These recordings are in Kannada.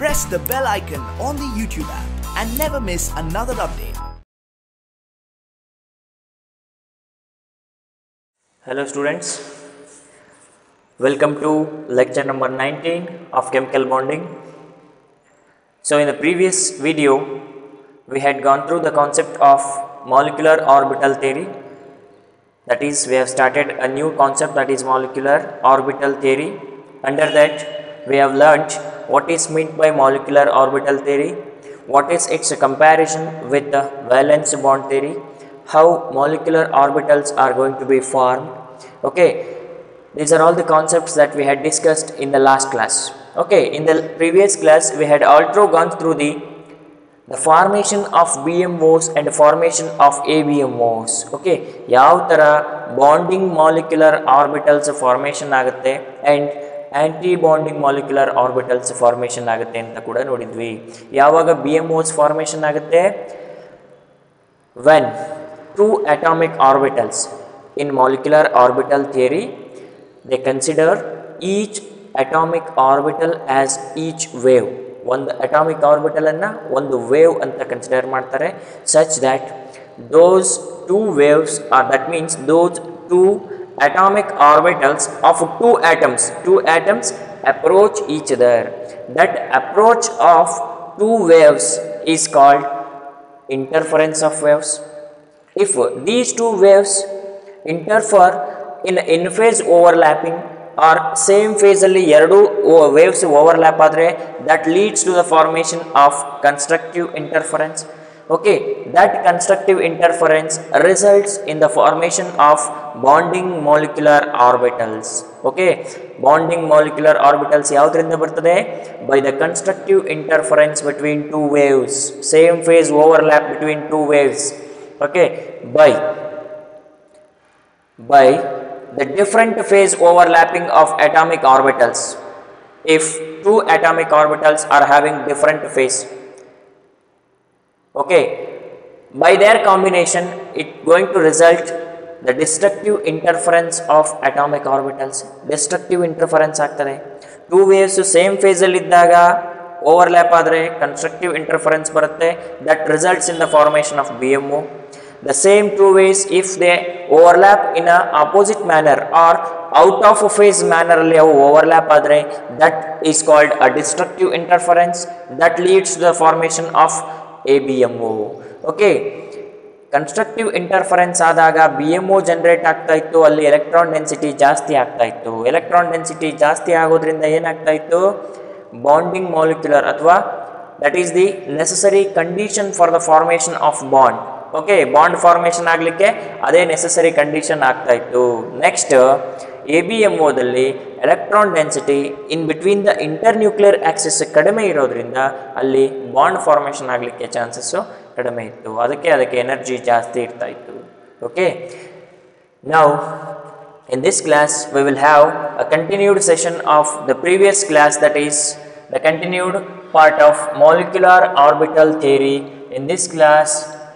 press the bell icon on the YouTube app and never miss another update. Hello students, welcome to lecture number 19 of chemical bonding. So in the previous video, we had gone through the concept of molecular orbital theory. That is, we have started a new concept that is molecular orbital theory. Under that, we have learnt what is meant by molecular orbital theory, what is its comparison with the valence bond theory, how molecular orbitals are going to be formed. Okay, these are all the concepts that we had discussed in the last class. Okay, in the previous class, we had also gone through the the formation of BMOs and formation of ABMOs. Okay, ಯಾವ ಥರ ಬಾಂಡಿಂಗ್ ಮಾಲಿಕ್ಯುಲರ್ ಆರ್ಬಿಟಲ್ಸ್ ಫಾರ್ಮೇಷನ್ ಆಗುತ್ತೆ and anti bonding molecular orbitals formation ಆಗುತ್ತೆ ಅಂತ ಕೂಡ ನೋಡಿದ್ವಿ ಯಾವಾಗ ಬಿ ಎಮ್ ಓಸ್ ಫಾರ್ಮೇಷನ್ ಆಗುತ್ತೆ when two atomic orbitals in molecular orbital theory they consider each atomic orbital as each wave ಒಂದು ಅಟಾಮಿಕ್ ಆರ್ಬಿಟಲ್ ಅನ್ನ ಒಂದು ವೇವ್ ಅಂತ ಕನ್ಸಿಡರ್ ಮಾಡ್ತಾರೆ such that those two waves are that means those two atomic orbitals of two atoms two atoms approach each other that approach of two waves is called interference of waves. If these two waves interfere in in phase overlapping or same phase ಅಲ್ಲಿ ಎರಡು ವೇವ್ಸ್ ಓವರ್ಲ್ಯಾಪ್ ಆದರೆ that leads to the formation of constructive interference okay that constructive interference results in the formation of bonding molecular orbitals okay bonding molecular orbitals ಯಾವುದರಿಂದ ಬರ್ತದೆ by the constructive interference between two waves same phase overlap between two waves okay by by the different phase overlapping of atomic orbitals if two atomic orbitals are having different phase okay by their combination it going to result the destructive interference of atomic orbitals destructive interference ಆಗ್ತದೆ ಟೂ ವೇವ್ಸ್ ಸೇಮ್ ಫೇಸಲ್ಲಿ ಇದ್ದಾಗ ಓವರ್ಲ್ಯಾಪ್ ಆದರೆ ಕನ್ಸ್ಟ್ರಕ್ಟಿವ್ ಇಂಟರ್ಫರೆನ್ಸ್ ಬರುತ್ತೆ that results in the formation of B M the same two ways if they overlap in a opposite manner or out of phase manner ಅಲ್ಲಿ ಅವು ಓವರ್ಲ್ಯಾಪ್ ಆದರೆ that is called a destructive interference that leads to the formation of A B M O okay constructive interference ಆದಾಗ ಬಿ ಎಮ್ ಒ ಜನರೇಟ್ ಆಗ್ತಾ ಇತ್ತು ಅಲ್ಲಿ ಎಲೆಕ್ಟ್ರಾನ್ ಡೆನ್ಸಿಟಿ ಜಾಸ್ತಿ ಆಗ್ತಾ ಇತ್ತು ಎಲೆಕ್ಟ್ರಾನ್ ಡೆನ್ಸಿಟಿ ಜಾಸ್ತಿ ಆಗೋದ್ರಿಂದ ಏನಾಗ್ತಾ ಇತ್ತು ಬಾಂಡಿಂಗ್ ಮಾಲಿಕ್ಯುಲರ್ ಅಥವಾ that is the necessary condition for the formation of bond okay bond formation ಆಗಲಿಕ್ಕೆ ಅದೇ ನೆಸಸರಿ ಕಂಡೀಷನ್ ಆಗ್ತಾ ಇತ್ತು ನೆಕ್ಸ್ಟ್ ಎ ಬಿ ಎಮ್ ಓದಲ್ಲಿ electron density in between the internuclear axis ಕಡಿಮೆ ಇರೋದ್ರಿಂದ ಅಲ್ಲಿ ಬಾಂಡ್ ಫಾರ್ಮೇಷನ್ ಆಗಲಿಕ್ಕೆ ಚಾನ್ಸಸ್ಸು ಕಡಿಮೆ ಇತ್ತು ಅದಕ್ಕೆ ಅದಕ್ಕೆ ಎನರ್ಜಿ ಜಾಸ್ತಿ ಇರ್ತಾ ಇತ್ತು ಓಕೆ ನಾವು in this class we will have a continued session of the previous class that is the continued part of molecular orbital theory in this class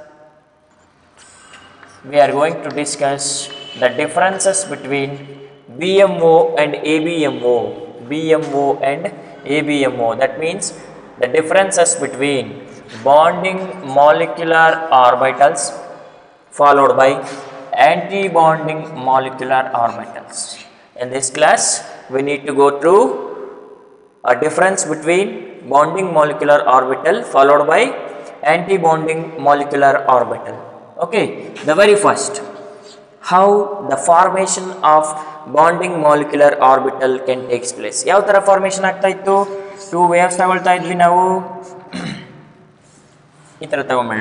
we are going to discuss the differences between BMO and ABMO. BMO and ABMO. That means the differences between bonding molecular orbitals followed by anti-bonding molecular orbitals. In this class, we need to go through a difference between bonding molecular orbital followed by anti-bonding molecular orbital. Okay, the very first, how the formation of bonding molecular orbital can takes place. ಯಾವ ಥರ ಫಾರ್ಮೇಷನ್ ಆಗ್ತಾ ಇತ್ತು ಟೂ ವೇವ್ಸ್ ತಗೊಳ್ತಾ ಇದ್ವಿ ನಾವು ಈ ಥರ ತಗೊಂಬೇಡ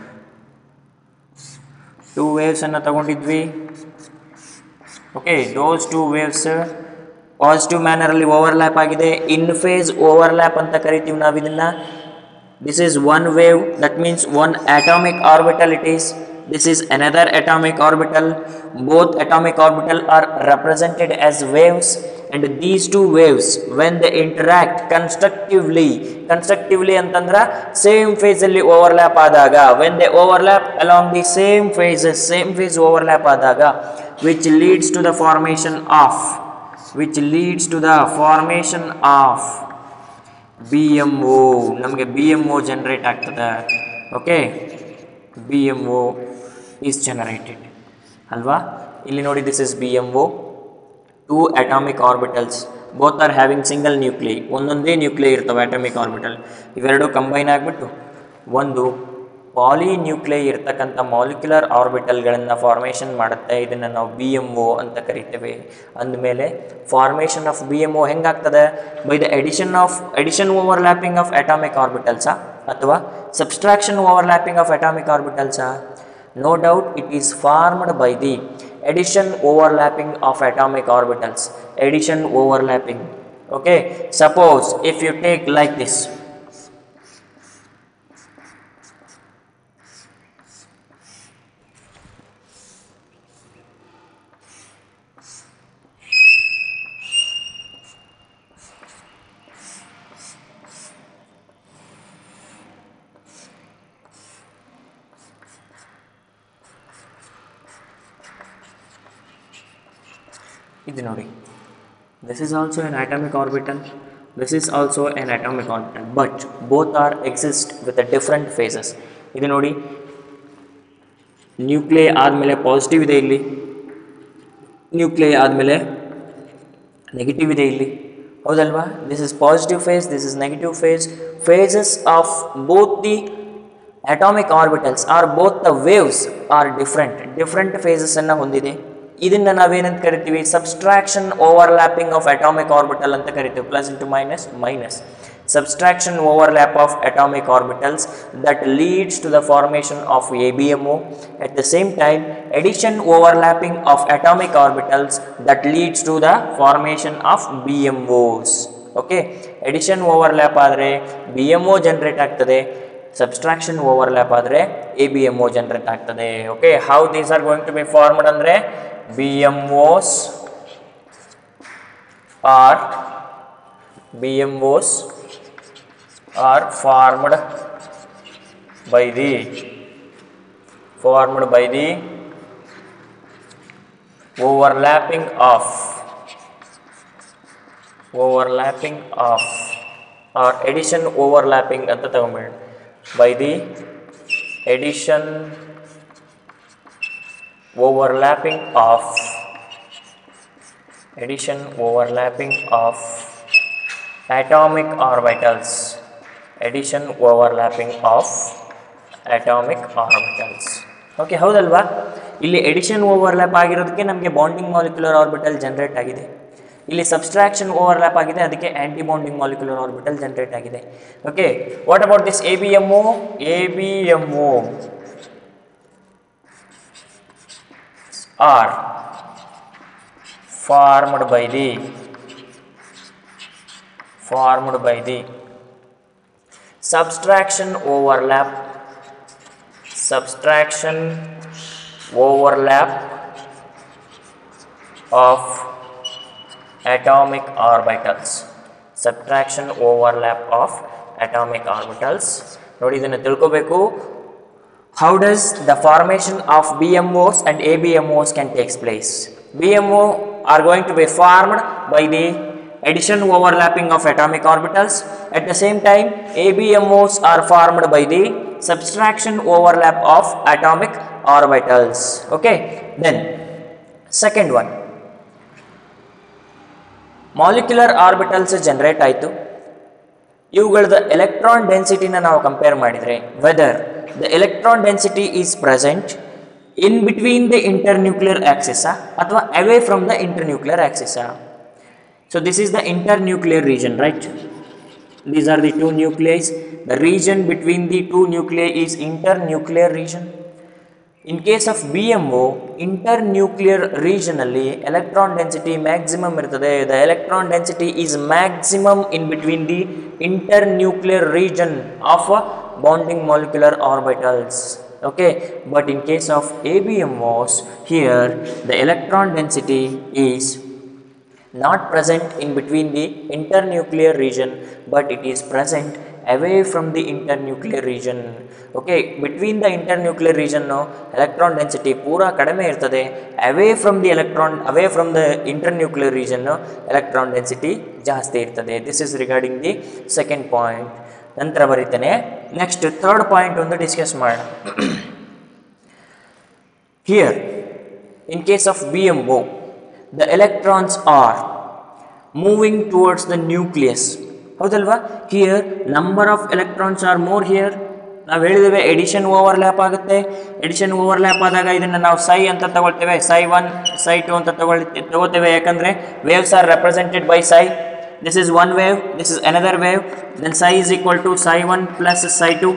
ಟೂ ವೇವ್ಸನ್ನು ತಗೊಂಡಿದ್ವಿ okay those two waves positive ಮ್ಯಾನರಲ್ಲಿ ಓವರ್ಲ್ಯಾಪ್ ಆಗಿದೆ ಇನ್ ಫೇಸ್ ಓವರ್ಲ್ಯಾಪ್ ಅಂತ ಕರಿತೀವಿ ನಾವು ಇದನ್ನು this is one wave that means one atomic orbital it is this is another atomic orbital both atomic orbital are represented as waves and these two waves when they interact constructively constructively ಅಂತಂದ್ರ ಸೇಮ್ ಫೇಸ್ ಅಲ್ಲಿ ಓವರ್ಲ್ಯಾಪ್ ಆದಾಗ when they overlap along the same phases same phase overlap ಆದಾಗ which leads to the formation of which leads to the formation of B M O ನಮಗೆ ಬಿ ಎಮ್ ಒ ಜನ್ರೇಟ್ ಆಗ್ತದೆ okay B M O is generated ಅಲ್ವಾ ಇಲ್ಲಿ ನೋಡಿ this is B M O two atomic orbitals both are having single nuclei ಒಂದೊಂದೇ ನ್ಯೂಕ್ಲಿಯೈ ಇರ್ತವೆ ಅಟಾಮಿಕ್ ಆರ್ಬಿಟಲ್ ಇವೆರಡು ಕಂಬೈನ್ ಆಗಿಬಿಟ್ಟು ಒಂದು ಪಾಲಿ ನ್ಯೂಕ್ಲಿಯೈ ಇರ್ತಕ್ಕಂಥ ಮಾಲಿಕ್ಯುಲರ್ ಆರ್ಬಿಟಲ್ಗಳನ್ನು ಫಾರ್ಮೇಷನ್ ಮಾಡುತ್ತೆ ಇದನ್ನು ನಾವು ಬಿ ಎಮ್ ಒ ಅಂತ ಕರಿತೇವೆ ಅಂದಮೇಲೆ formation of B M O ಹೆಂಗಾಗ್ತದೆ by the addition of edition overlapping of atomic ಆರ್ಬಿಟಲ್ಸಾ ಅಥವಾ ಸಬ್ಸ್ಟ್ರಾಕ್ಷನ್ ಓವರ್ಲ್ಯಾಪಿಂಗ್ ಆಫ್ ಅಟಾಮಿಕ್ ಆರ್ಬಿಟಲ್ಸಾ no doubt it is formed by the addition overlapping of atomic orbitals addition overlapping okay suppose if you take like this ಇದು ನೋಡಿ this is also an atomic orbital this is also an atomic orbital but both are exist with a different phases ಇದು ನೋಡಿ ನ್ಯೂಕ್ಲಿಯೈ ಆದಮೇಲೆ ಪಾಸಿಟಿವ್ ಇದೆ ಇಲ್ಲಿ ನ್ಯೂಕ್ಲಿಯೈ ಆದಮೇಲೆ ನೆಗೆಟಿವ್ ಇದೆ ಇಲ್ಲಿ ಹೌದಲ್ವಾ this is positive phase this is negative phase phases of both the atomic orbitals are both the waves are different different ಫೇಸಸನ್ನು ಹೊಂದಿದೆ ಇದನ್ನು ನಾವೇನಂತ ಕರಿತೀವಿ subtraction overlapping of atomic orbital ಅಂತ ಕರಿತೀವಿ plus into minus minus subtraction overlap of atomic orbitals that leads to the formation of ABMO. At the same time, addition overlapping of atomic orbitals that leads to the formation of BMOs. Okay addition overlap ಆದರೆ ಬಿ ಎಮ್ ಒ ಜನ್ರೇಟ್ ಆಗ್ತದೆ ಸಬ್ಸ್ಟ್ರಾಕ್ಷನ್ ಓವರ್ಲ್ಯಾಪ್ ಆದರೆ A B M O generate ಆಗ್ತದೆ okay how these are going to be formed ಅಂದರೆ B M Os are B M Os are formed by the formed by the overlapping of overlapping of or addition overlapping ಅಂತ ತಗೊಂಬೇಡಿ by the addition overlapping of addition overlapping of atomic orbitals addition overlapping of atomic orbitals okay ಹೌದಲ್ವಾ ಇಲ್ಲಿ ಎಡಿಷನ್ ಓವರ್ಲ್ಯಾಪ್ ಆಗಿರೋದಕ್ಕೆ ನಮಗೆ ಬಾಂಡಿಂಗ್ ಮಾಲಿಕ್ಯುಲರ್ ಆರ್ಬಿಟಲ್ ಜನರೇಟ್ ಆಗಿದೆ ಇಲ್ಲಿ ಸಬ್ಸ್ಟ್ರಾಕ್ಷನ್ ಓವರ್ಲ್ಯಾಪ್ ಆಗಿದೆ ಅದಕ್ಕೆ anti bonding molecular orbital generate ಆಗಿದೆ okay what about this A B M O A B M O are formed by the formed by the subtraction overlap subtraction overlap of atomic orbitals subtraction overlap of atomic orbitals ನೋಡಿ ಇದನ್ನು ತಿಳ್ಕೋಬೇಕು how does the formation of BMOs and ABMOs can takes place BMO are going to be formed by the addition overlapping of atomic orbitals. At the same time, ABMOs are formed by the subtraction overlap of atomic orbitals. Okay, then second one. Molecular orbitals generate ಆಯಿತು ಇವುಗಳದ ಎಲೆಕ್ಟ್ರಾನ್ ಡೆನ್ಸಿಟಿನ ನಾವು ಕಂಪೇರ್ ಮಾಡಿದರೆ whether the electron density is present in between the internuclear ಆಕ್ಸಿಸಾ ಅಥವಾ ಅವೇ ಫ್ರಮ್ ದ ಇಂಟರ್ನ್ಯೂಕ್ಲಿಯರ್ ಆಕ್ಸಿಸಾ So this is the internuclear region, right? These are the two nuclei. The region between the two nuclei is internuclear region. In case of BMO, internuclear region ಅಲ್ಲಿ electron density maximum ಇರ್ತದೆ the electron density is maximum in between the internuclear region of bonding molecular orbitals. Okay, but in case of ABMOs, here the electron density is not present in between the internuclear region but it is present away from the internuclear region okay between the internuclear ರೀಜನ್ನು ಎಲೆಕ್ಟ್ರಾನ್ ಡೆನ್ಸಿಟಿ ಪೂರಾ ಕಡಿಮೆ ಇರ್ತದೆ away from the electron away from the internuclear ರೀಜನ್ನು ಎಲೆಕ್ಟ್ರಾನ್ ಡೆನ್ಸಿಟಿ ಜಾಸ್ತಿ ಇರ್ತದೆ this is regarding the second point ನಂತರ ಬರೀತೇನೆ ನೆಕ್ಸ್ಟ್ ಥರ್ಡ್ ಪಾಯಿಂಟ್ ಒಂದು ಡಿಸ್ಕಸ್ ಮಾಡೋಣ Here, in case of BMO, the electrons are moving towards the nucleus. ಹೌದಲ್ವಾ here number of electrons are more here ನಾವು ಹೇಳಿದ್ದೇವೆ ಎಡಿಷನ್ ಓವರ್ಲ್ಯಾಪ್ ಆಗುತ್ತೆ ಎಡಿಷನ್ ಓವರ್ಲ್ಯಾಪ್ ಆದಾಗ ಇದನ್ನು ನಾವು ಸೈ ಅಂತ ತಗೊಳ್ತೇವೆ ಸೈ ಒನ್ ಸೈ ಟು ಅಂತ ತಗೊಳ್ ತಗೋತೇವೆ ಯಾಕಂದರೆ waves are represented by psi this is one wave this is another wave then psi is equal to psi one plus psi two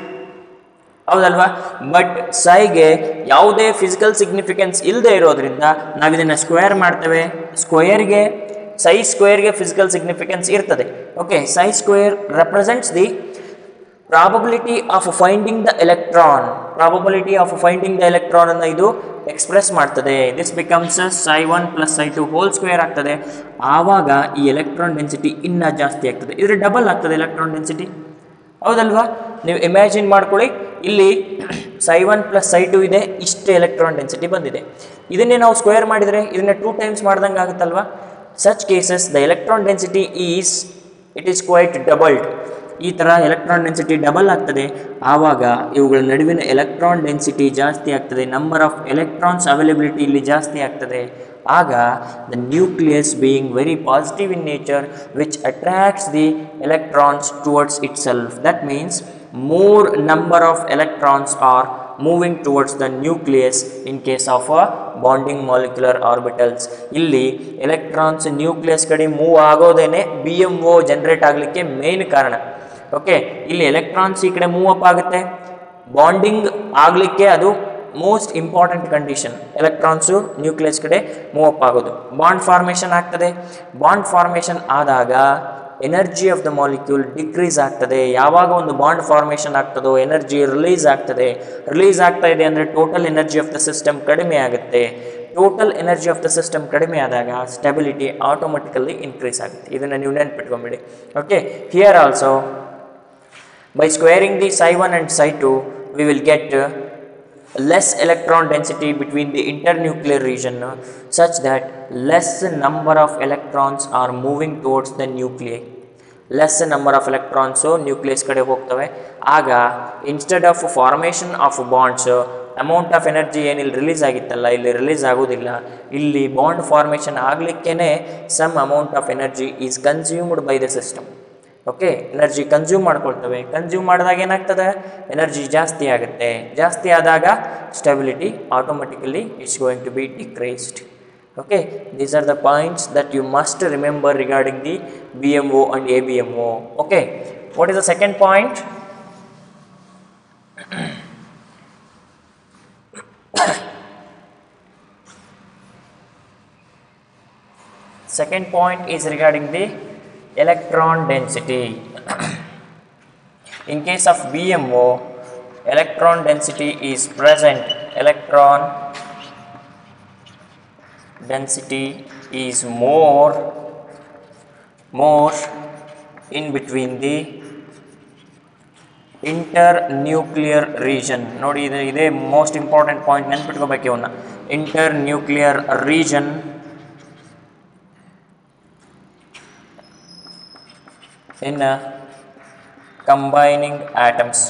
ಹೌದಲ್ವಾ ಬಟ್ ಸೈಗೆ ಯಾವುದೇ ಫಿಸಿಕಲ್ ಸಿಗ್ನಿಫಿಕೆನ್ಸ್ ಇಲ್ಲದೆ ಇರೋದ್ರಿಂದ ನಾವು ಇದನ್ನು ಸ್ಕ್ವೇರ್ ಮಾಡ್ತೇವೆ ಸ್ಕ್ವೇರ್ಗೆ ಸೈ ಸ್ಕ್ವೇರ್ಗೆ ಫಿಸಿಕಲ್ ಸಿಗ್ನಿಫಿಕೆನ್ಸ್ ಇರ್ತದೆ okay psi square represents the probability of finding the electron probability of finding the electron ಅನ್ನು ಇದು ಎಕ್ಸ್ಪ್ರೆಸ್ ಮಾಡ್ತದೆ this becomes psi one plus psi two whole square ಆಗ್ತದೆ ಆವಾಗ ಈ ಎಲೆಕ್ಟ್ರಾನ್ ಡೆನ್ಸಿಟಿ ಇನ್ನೂ ಜಾಸ್ತಿ ಆಗ್ತದೆ ಇದ್ರ ಡಬಲ್ ಆಗ್ತದೆ ಎಲೆಕ್ಟ್ರಾನ್ ಡೆನ್ಸಿಟಿ ಹೌದಲ್ವಾ ನೀವು ಇಮ್ಯಾಜಿನ್ ಮಾಡ್ಕೊಳ್ಳಿ ಇಲ್ಲಿ ಸೈ ಒನ್ ಪ್ಲಸ್ ಸೈ ಟು ಇದೆ ಇಷ್ಟು ಎಲೆಕ್ಟ್ರಾನ್ ಡೆನ್ಸಿಟಿ ಬಂದಿದೆ ಇದನ್ನೇ ನಾವು ಸ್ಕ್ವೇರ್ ಮಾಡಿದರೆ ಇದನ್ನ ಟೂ ಟೈಮ್ಸ್ ಮಾಡ್ದಂಗೆ ಆಗುತ್ತಲ್ವಾ such cases the electron density is it is quite doubled ಈ ಥರ ಎಲೆಕ್ಟ್ರಾನ್ ಡೆನ್ಸಿಟಿ ಡಬಲ್ ಆಗ್ತದೆ ಆವಾಗ ಇವುಗಳ ನಡುವಿನ ಎಲೆಕ್ಟ್ರಾನ್ ಡೆನ್ಸಿಟಿ ಜಾಸ್ತಿ ಆಗ್ತದೆ ನಂಬರ್ ಆಫ್ ಎಲೆಕ್ಟ್ರಾನ್ಸ್ ಅವೈಲಬಿಲಿಟಿ ಇಲ್ಲಿ ಜಾಸ್ತಿ ಆಗ್ತದೆ ಆಗ the nucleus being very positive in nature which attracts the electrons towards itself that means more number of electrons are moving towards the nucleus in case of a bonding molecular orbitals ಇಲ್ಲಿ ಎಲೆಕ್ಟ್ರಾನ್ಸ್ ನ್ಯೂಕ್ಲಿಯಸ್ ಕಡೆ ಮೂವ್ ಆಗೋದೇನೆ ಬಿ ಎಮ್ ಒ ಜನರೇಟ್ ಆಗಲಿಕ್ಕೆ ಮೇನ್ ಕಾರಣ ಓಕೆ ಇಲ್ಲಿ ಎಲೆಕ್ಟ್ರಾನ್ಸ್ ಈ ಕಡೆ ಮೂವ್ ಅಪ್ ಆಗುತ್ತೆ ಬಾಂಡಿಂಗ್ ಆಗಲಿಕ್ಕೆ ಅದು most important condition electrons nucleus ಕಡೆ ಮೂವ್ ಅಪ್ ಆಗೋದು ಬಾಂಡ್ ಫಾರ್ಮೇಷನ್ ಆಗ್ತದೆ ಬಾಂಡ್ ಫಾರ್ಮೇಷನ್ ಆದಾಗ energy of the molecule decrease ಆಗ್ತದೆ ಯಾವಾಗ ಒಂದು ಬಾಂಡ್ ಫಾರ್ಮೇಷನ್ ಆಗ್ತದೋ ಎನರ್ಜಿ ರಿಲೀಸ್ ಆಗ್ತದೆ ರಿಲೀಸ್ ಆಗ್ತಾ ಇದೆ ಅಂದರೆ total energy of the system ಕಡಿಮೆ ಆಗುತ್ತೆ total energy of the system ಕಡಿಮೆ ಆದಾಗ ಸ್ಟೆಬಿಲಿಟಿ ಆಟೋಮೆಟಿಕಲಿ ಇನ್ಕ್ರೀಸ್ ಆಗುತ್ತೆ ಇದನ್ನು ನೀವು ನೆನ್ಪಿಟ್ಕೊಂಬಿಡಿ okay here also by squaring the psi 1 and psi 2 we will get uh, less electron density between the internuclear region uh, such that less number of electrons are moving towards the nuclei less number of electrons nucleus ಕಡೆ ಹೋಗ್ತವೆ ಆಗ instead of formation of bonds amount of energy ಏನಿಲ್ಲಿ ರಿಲೀಸ್ ಆಗಿತ್ತಲ್ಲ ಇಲ್ಲಿ ರಿಲೀಸ್ ಆಗೋದಿಲ್ಲ ಇಲ್ಲಿ ಬಾಂಡ್ ಫಾರ್ಮೇಷನ್ ಆಗಲಿಕ್ಕೇ some amount of energy is consumed by the system okay energy consume ಮಾಡ್ಕೊಳ್ತವೆ ಕನ್ಸ್ಯೂಮ್ ಮಾಡಿದಾಗ ಏನಾಗ್ತದೆ ಎನರ್ಜಿ ಜಾಸ್ತಿ ಆಗುತ್ತೆ ಜಾಸ್ತಿ ಆದಾಗ stability automatically it's going to be decreased okay these are the points that you must remember regarding the bmo and abmo okay what is the second point second point is regarding the electron density in case of bmo electron density is present electron density is more more in between the internuclear region ನೋಡಿ ಇದು ಇದೇ ಮೋಸ್ಟ್ ಇಂಪಾರ್ಟೆಂಟ್ ಪಾಯಿಂಟ್ ನೆನ್ಪಿಟ್ಕೋಬೇಕು ಇವನ್ನ inter nuclear region in uh, combining atoms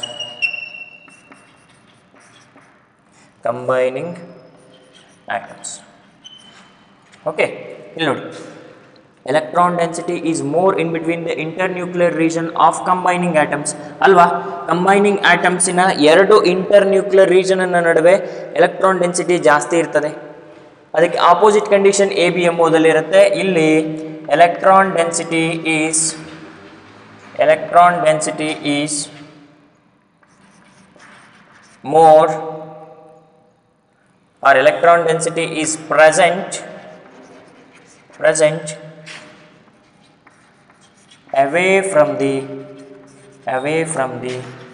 combining atoms okay ಇಲ್ಲಿ ನೋಡಿ electron density is more in between the internuclear region of combining atoms ಅಲ್ವಾ ಕಂಬೈನಿಂಗ್ ಆಟಮ್ಸಿನ ಎರಡು ಇಂಟರ್ನ್ಯೂಕ್ಲಿಯರ್ ರೀಜನ್ನ ನಡುವೆ ಎಲೆಕ್ಟ್ರಾನ್ ಡೆನ್ಸಿಟಿ ಜಾಸ್ತಿ ಇರ್ತದೆ ಅದಕ್ಕೆ ಆಪೋಸಿಟ್ ಕಂಡೀಷನ್ ಎ ಬಿ ಎಂಬುದಲ್ಲಿರುತ್ತೆ ಇಲ್ಲಿ electron density is electron density is more or electron density is present present away from the away from the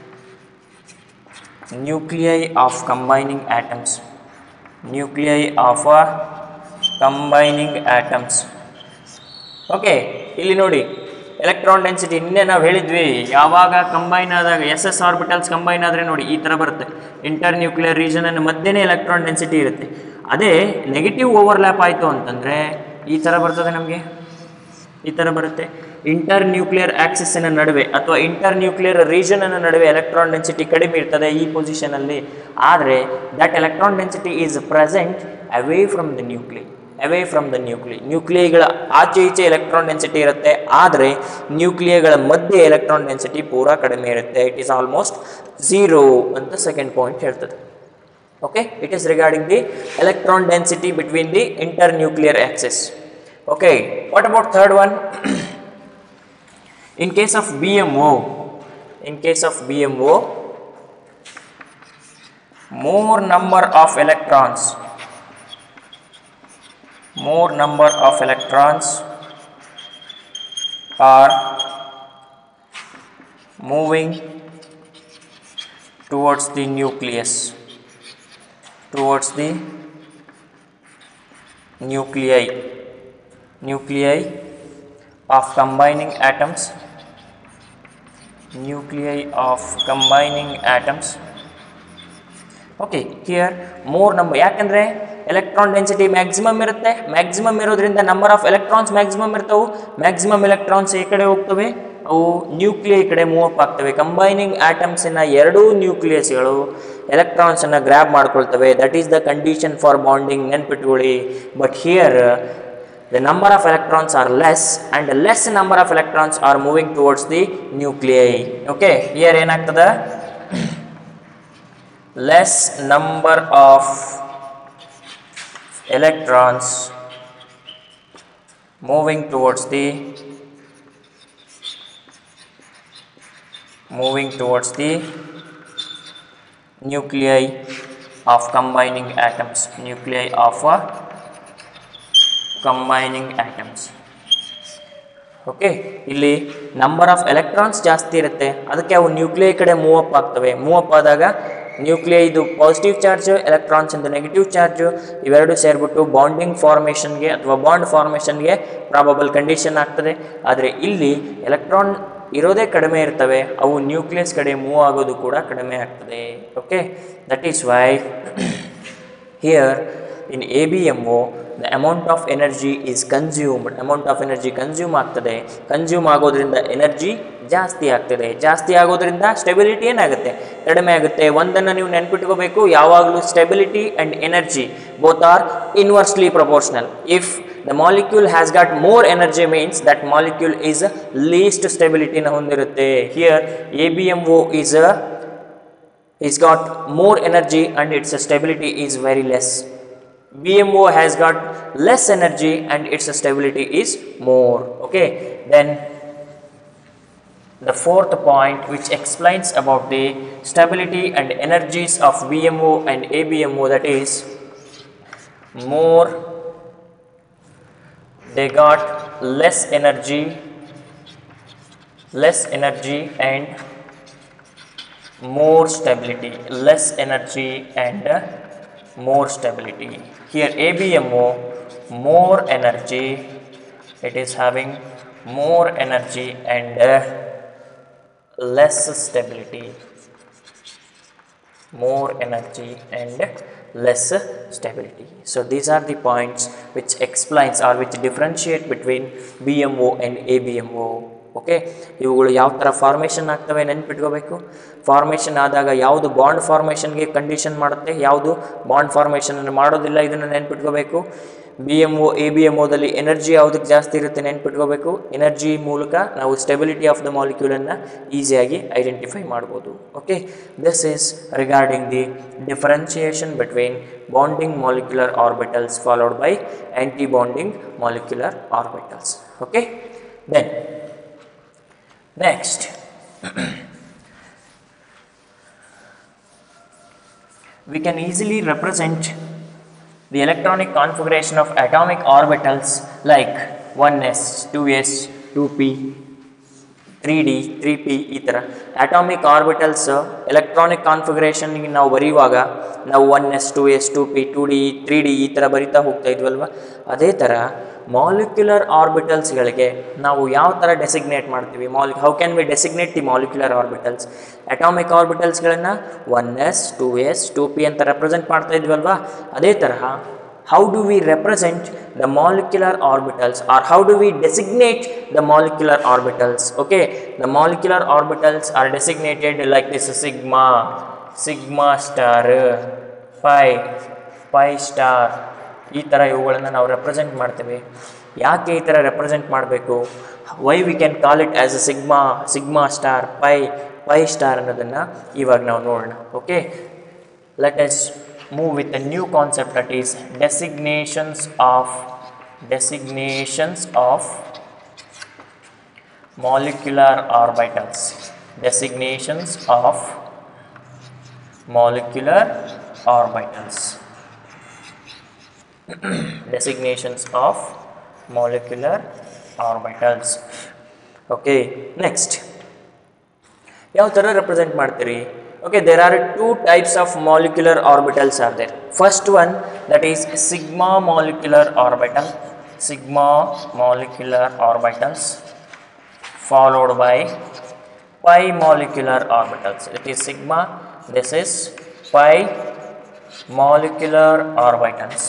nuclei of combining atoms nuclei of uh, combining atoms okay ಇಲ್ಲಿ ನೋಡಿ ಎಲೆಕ್ಟ್ರಾನ್ ಎಲೆಕ್ಟ್ರಾನ್ ಡೆನ್ಸಿಟಿ ನಿನ್ನೆ ನಾವು ಹೇಳಿದ್ವಿ ಯಾವಾಗ ಕಂಬೈನ್ ಆದಾಗ ಎಸ್ ಎಸ್ ಆರ್ಬಿಟಲ್ಸ್ ಕಂಬೈನ್ ಆದರೆ ನೋಡಿ ಈ ಥರ ಬರುತ್ತೆ ಇಂಟರ್ ನ್ಯೂಕ್ಲಿಯರ್ ರೀಜನ್ ಮಧ್ಯೆನೇ ಎಲೆಕ್ಟ್ರಾನ್ ಡೆನ್ಸಿಟಿ ಇರುತ್ತೆ ಅದೇ ನೆಗೆಟಿವ್ ಓವರ್ಲ್ಯಾಪ್ ಆಯಿತು ಅಂತಂದರೆ ಈ ಥರ ಬರ್ತದೆ ನಮಗೆ ಈ ಥರ ಬರುತ್ತೆ ಇಂಟರ್ ನ್ಯೂಕ್ಲಿಯರ್ ಆಕ್ಸಿಸ್ಸಿನ ನಡುವೆ ಅಥವಾ ಇಂಟರ್ ನ್ಯೂಕ್ಲಿಯರ್ ರೀಜನ್ನ ನಡುವೆ ಎಲೆಕ್ಟ್ರಾನ್ ಡೆನ್ಸಿಟಿ ಕಡಿಮೆ ಇರ್ತದೆ ಈ ಪೊಸಿಷನಲ್ಲಿ ಆದರೆ that electron density is present away from the nuclei away from the nuclei ನ್ಯೂಕ್ಲಿಯಗಳ ಆಚೆ ಈಚೆ ಎಲೆಕ್ಟ್ರಾನ್ ಡೆನ್ಸಿಟಿ ಇರುತ್ತೆ ಆದರೆ ನ್ಯೂಕ್ಲಿಯಗಳ ಮಧ್ಯೆ ಎಲೆಕ್ಟ್ರಾನ್ ಡೆನ್ಸಿಟಿ ಪೂರಾ ಕಡಿಮೆ ಇರುತ್ತೆ ಇಟ್ ಈಸ್ ಆಲ್ಮೋಸ್ಟ್ ಝೀರೋ ಅಂತ ಸೆಕೆಂಡ್ ಪಾಯಿಂಟ್ ಹೇಳ್ತದೆ okay it is regarding the electron density between the internuclear axis okay what about third one in case of bmo in case of bmo more number of electrons more number of electrons are moving towards the nucleus towards the nuclei nuclei of combining atoms nuclei of combining atoms okay here more number ಯಾಕಂದ್ರೆ ಎಲೆಕ್ಟ್ರಾನ್ ಡೆನ್ಸಿಟಿ ಮ್ಯಾಕ್ಸಿಮಮ್ ಇರುತ್ತೆ ಮ್ಯಾಕ್ಸಿಮಮ್ ಇರೋದ್ರಿಂದ ನಂಬರ್ ಆಫ್ ಎಲೆಕ್ಟ್ರಾನ್ಸ್ ಮ್ಯಾಕ್ಸಿಮಮ್ ಇರ್ತವೆ ಮ್ಯಾಕ್ಸಿಮಮ್ ಎಲೆಕ್ಟ್ರಾನ್ಸ್ ಈ ಕಡೆ ಹೋಗ್ತವೆ ಅವು ನ್ಯೂಕ್ಲಿಯೈ ಕಡೆ ಮೂವ್ ಅಪ್ ಆಗ್ತವೆ ಕಂಬೈನಿಂಗ್ ಆಟಮ್ಸಿನ ಎರಡೂ ನ್ಯೂಕ್ಲಿಯಸ್ಗಳು ಎಲೆಕ್ಟ್ರಾನ್ಸನ್ನು ಗ್ರ್ಯಾಬ್ ಮಾಡ್ಕೊಳ್ತವೆ that is the condition for bonding ನೆನ್ಪಿಟ್ಕೊಳ್ಳಿ but here the number of electrons are less and less number of electrons are moving towards the nuclei okay here ಏನಾಗ್ತದೆ less number of electrons moving towards the moving towards the nuclei of combining atoms nuclei of a combining atoms okay ಇಲ್ಲಿ ನಂಬರ್ ಆಫ್ ಎಲೆಕ್ಟ್ರಾನ್ಸ್ ಜಾಸ್ತಿ ಇರುತ್ತೆ ಅದಕ್ಕೆ ಅವು ನ್ಯೂಕ್ಲಿಯೈ ಕಡೆ ಮೂವ್ ಅಪ್ ಆಗ್ತವೆ ಮೂವ್ ಅಪ್ ಆದಾಗ ನ್ಯೂಕ್ಲಿಯೈ ಇದು ಪಾಸಿಟಿವ್ ಚಾರ್ಜ್ ಎಲೆಕ್ಟ್ರಾನ್ಸ್ ಇಂದ ನೆಗೆಟಿವ್ ಚಾರ್ಜ್ ಇವೆರಡು ಸೇರಿಬಿಟ್ಟು ಬಾಂಡಿಂಗ್ ಫಾರ್ಮೇಷನ್ಗೆ ಅಥವಾ ಬಾಂಡ್ ಫಾರ್ಮೇಷನ್ಗೆ ಪ್ರಾಬಬಲ್ ಕಂಡೀಷನ್ ಆಗ್ತದೆ ಆದರೆ ಇಲ್ಲಿ ಎಲೆಕ್ಟ್ರಾನ್ ಇರೋದೇ ಕಡಿಮೆ ಇರ್ತವೆ ಅವು ನ್ಯೂಕ್ಲಿಯಸ್ ಕಡೆ ಮೂವ್ ಆಗೋದು ಕೂಡ ಕಡಿಮೆ ಆಗ್ತದೆ okay that is why here in ABMO the amount of energy is consumed amount of energy consume ಆಗ್ತದೆ ಕನ್ಸ್ಯೂಮ್ ಆಗೋದ್ರಿಂದ ಎನರ್ಜಿ ಜಾಸ್ತಿ ಆಗ್ತದೆ ಜಾಸ್ತಿ ಆಗೋದ್ರಿಂದ ಸ್ಟೆಬಿಲಿಟಿ ಏನಾಗುತ್ತೆ ಕಡಿಮೆ ಆಗುತ್ತೆ ಒಂದನ್ನು ನೀವು ನೆನ್ಪಿಟ್ಕೋಬೇಕು ಯಾವಾಗಲೂ stability and energy both are inversely proportional if the molecule has got more energy means that molecule is least ಸ್ಟೆಬಿಲಿಟಿನ ಹೊಂದಿರುತ್ತೆ here A B M O is a is got more energy and its stability is very less. BMO has got less energy and its stability is more. Okay, then the fourth point which explains about the stability and energies of BMO and ABMO that is more they got less energy less energy and more stability less energy and uh, more stability here abmo more energy it is having more energy and uh, less stability more energy and less stability so these are the points which explains or which differentiate between bmo and abmo okay ಇವುಗಳು ಯಾವ ಥರ ಫಾರ್ಮೇಷನ್ ಆಗ್ತವೆ ನೆನ್ಪಿಟ್ಕೋಬೇಕು ಫಾರ್ಮೇಷನ್ ಆದಾಗ ಯಾವುದು ಬಾಂಡ್ ಫಾರ್ಮೇಷನ್ಗೆ ಕಂಡೀಷನ್ ಮಾಡುತ್ತೆ ಯಾವುದು ಬಾಂಡ್ ಫಾರ್ಮೇಷನನ್ನು ಮಾಡೋದಿಲ್ಲ ಇದನ್ನು ನೆನ್ಪಿಟ್ಕೋಬೇಕು B M O A B M ಒದಲ್ಲಿ ಎನರ್ಜಿ ಯಾವುದಕ್ಕೆ ಜಾಸ್ತಿ ಇರುತ್ತೆ ನೆನ್ಪಿಟ್ಕೋಬೇಕು ಎನರ್ಜಿ ಮೂಲಕ ನಾವು ಸ್ಟೆಬಿಲಿಟಿ ಆಫ್ ದ ಮಾಲಿಕ್ಯೂಲನ್ನು ಈಸಿಯಾಗಿ ಐಡೆಂಟಿಫೈ ಮಾಡ್ಬೋದು okay this is regarding the differentiation between bonding molecular orbitals followed by anti bonding molecular orbitals okay then Next, we can easily represent the electronic configuration of atomic orbitals like 1s, 2s, 2p, three d three p ಈ ಥರ ಅಟಾಮಿಕ್ ಆರ್ಬಿಟಲ್ಸ್ ಎಲೆಕ್ಟ್ರಾನಿಕ್ ಕಾನ್ಫಿಗರೇಷನ್ಗೆ ನಾವು ಬರೆಯುವಾಗ ನಾವು one s two s two p two d three d ಈ ಥರ ಬರಿತಾ ಹೋಗ್ತಾ ಇದ್ವಲ್ವ ಅದೇ ಥರ ಮಾಲಿಕ್ಯುಲರ್ ಆರ್ಬಿಟಲ್ಸ್ಗಳಿಗೆ ನಾವು ಯಾವ ಥರ ಡೆಸಿಗ್ನೇಟ್ ಮಾಡ್ತೀವಿ ಮಾಲಿ how can we designate the molecular orbitals atomic ಆರ್ಬಿಟಲ್ಸ್ಗಳನ್ನು one s two s two p ಅಂತ ರೆಪ್ರೆಸೆಂಟ್ ಮಾಡ್ತಾ ಇದ್ವಲ್ವಾ ಅದೇ ತರಹ how do we represent the molecular orbitals or how do we designate the molecular orbitals okay the molecular orbitals are designated like this sigma sigma star pi pi star ಈ ಥರ ಇವುಗಳನ್ನು ನಾವು ರೆಪ್ರೆಸೆಂಟ್ ಮಾಡ್ತೇವೆ ಯಾಕೆ ಈ ಥರ ರೆಪ್ರೆಸೆಂಟ್ ಮಾಡಬೇಕು why we can call it as a sigma sigma star pi pi star ಅನ್ನೋದನ್ನು ಇವಾಗ ನಾವು ನೋಡೋಣ okay let us move with a new concept that is designations of designations of molecular orbitals designations of molecular orbitals designations of molecular orbitals okay next ಯಾವ ಥರ ರೆಪ್ರೆಸೆಂಟ್ ಮಾಡ್ತೀರಿ okay there are two types of molecular orbitals are there first one that is sigma molecular orbital sigma molecular orbitals followed by pi molecular orbitals it is sigma this is pi molecular orbitals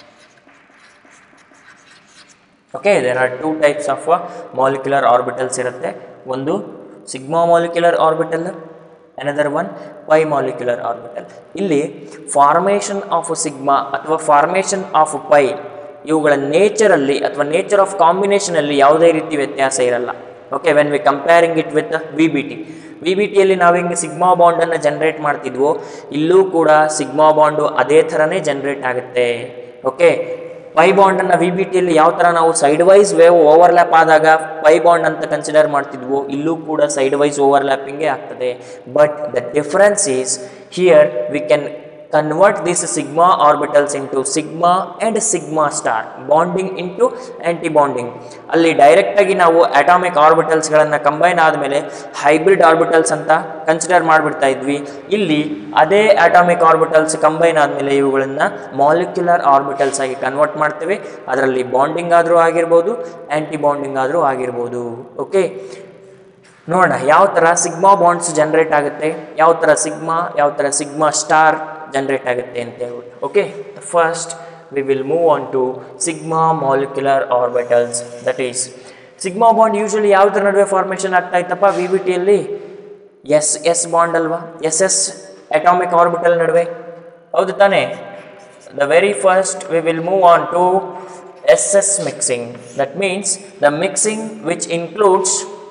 okay there are two types of molecular orbitals ಇರುತ್ತೆ ಒಂದು sigma molecular orbital another one pi molecular orbital ಇಲ್ಲಿ ಫಾರ್ಮೇಷನ್ ಆಫ್ ಸಿಗ್ಮಾ ಅಥವಾ ಫಾರ್ಮೇಷನ್ ಆಫ್ ಪೈ ಇವುಗಳ ನೇಚರಲ್ಲಿ ಅಥವಾ ನೇಚರ್ ಆಫ್ ಕಾಂಬಿನೇಷನಲ್ಲಿ ಯಾವುದೇ ರೀತಿ ವ್ಯತ್ಯಾಸ ಇರಲ್ಲ okay when we comparing it with V B T V B ಟಿಯಲ್ಲಿ ನಾವು ಹೆಂಗೆ ಸಿಗ್ಮಾ ಬಾಂಡನ್ನು ಜನ್ರೇಟ್ ಮಾಡ್ತಿದ್ವೋ ಇಲ್ಲೂ ಕೂಡ ಸಿಗ್ಮಾ ಬಾಂಡು ಅದೇ ಥರನೇ ಜನ್ರೇಟ್ ಆಗುತ್ತೆ ಓಕೆ ಪೈ ಬಾಂಡನ್ನು ವಿ ಬಿ ಟಿಯಲ್ಲಿ ಯಾವ ಥರ ನಾವು ಸೈಡ್ ವೈಸ್ ವೇವ್ ಓವರ್ಲ್ಯಾಪ್ ಆದಾಗ ಪೈ ಬಾಂಡ್ ಅಂತ ಕನ್ಸಿಡರ್ ಮಾಡ್ತಿದ್ವೋ ಇಲ್ಲೂ ಕೂಡ ಸೈಡ್ ವೈಸ್ ಓವರ್ಲ್ಯಾಪಿಂಗೇ ಆಗ್ತದೆ but the difference is here we can convert these sigma orbitals into sigma and sigma star bonding into anti bonding ಅಲ್ಲಿ ಡೈರೆಕ್ಟ್ ಆಗಿ ನಾವು ಅಟಾಮಿಕ್ ಆರ್ಬಿಟಲ್ಸ್ಗಳನ್ನು ಕಂಬೈನ್ ಆದಮೇಲೆ ಹೈಬ್ರಿಡ್ ಆರ್ಬಿಟಲ್ಸ್ ಅಂತ ಕನ್ಸಿಡರ್ ಮಾಡಿಬಿಡ್ತಾ ಇದ್ವಿ ಇಲ್ಲಿ ಅದೇ ಅಟಾಮಿಕ್ ಆರ್ಬಿಟಲ್ಸ್ ಕಂಬೈನ್ ಆದಮೇಲೆ ಇವುಗಳನ್ನು ಮಾಲಿಕ್ಯುಲರ್ ಆರ್ಬಿಟಲ್ಸ್ ಆಗಿ ಕನ್ವರ್ಟ್ ಮಾಡ್ತೇವೆ ಅದರಲ್ಲಿ ಬಾಂಡಿಂಗ್ ಆದರೂ ಆಗಿರ್ಬೋದು ಆ್ಯಂಟಿ ಬಾಂಡಿಂಗ್ ಆದರೂ ಆಗಿರ್ಬೋದು ಓಕೆ ನೋಡೋಣ ಯಾವ ಥರ ಸಿಗ್ಮಾ ಬಾಂಡ್ಸ್ ಜನ್ರೇಟ್ ಆಗುತ್ತೆ ಯಾವ ಥರ ಸಿಗ್ಮಾ ಯಾವ ಥರ ಸಿಗ್ಮಾ ಸ್ಟಾರ್ ಜನ್ರೇಟ್ ಆಗುತ್ತೆ ಅಂತ ಹೇಳ್ಬಿಟ್ಟು okay first we will move on to sigma molecular orbitals that is sigma bond usually ಯಾವುದ್ರ ನಡುವೆ ಫಾರ್ಮೇಷನ್ ಆಗ್ತಾ ಇತ್ತಪ್ಪ ವಿ ಬಿ ಟಿಯಲ್ಲಿ ಎಸ್ ಎಸ್ ಬಾಂಡ್ ಅಲ್ವಾ ಎಸ್ ಎಸ್ ಅಟಾಮಿಕ್ ಆರ್ಬಿಟಲ್ ನಡುವೆ ಹೌದು ತಾನೇ the very first we will move on to SS mixing. That means the mixing which includes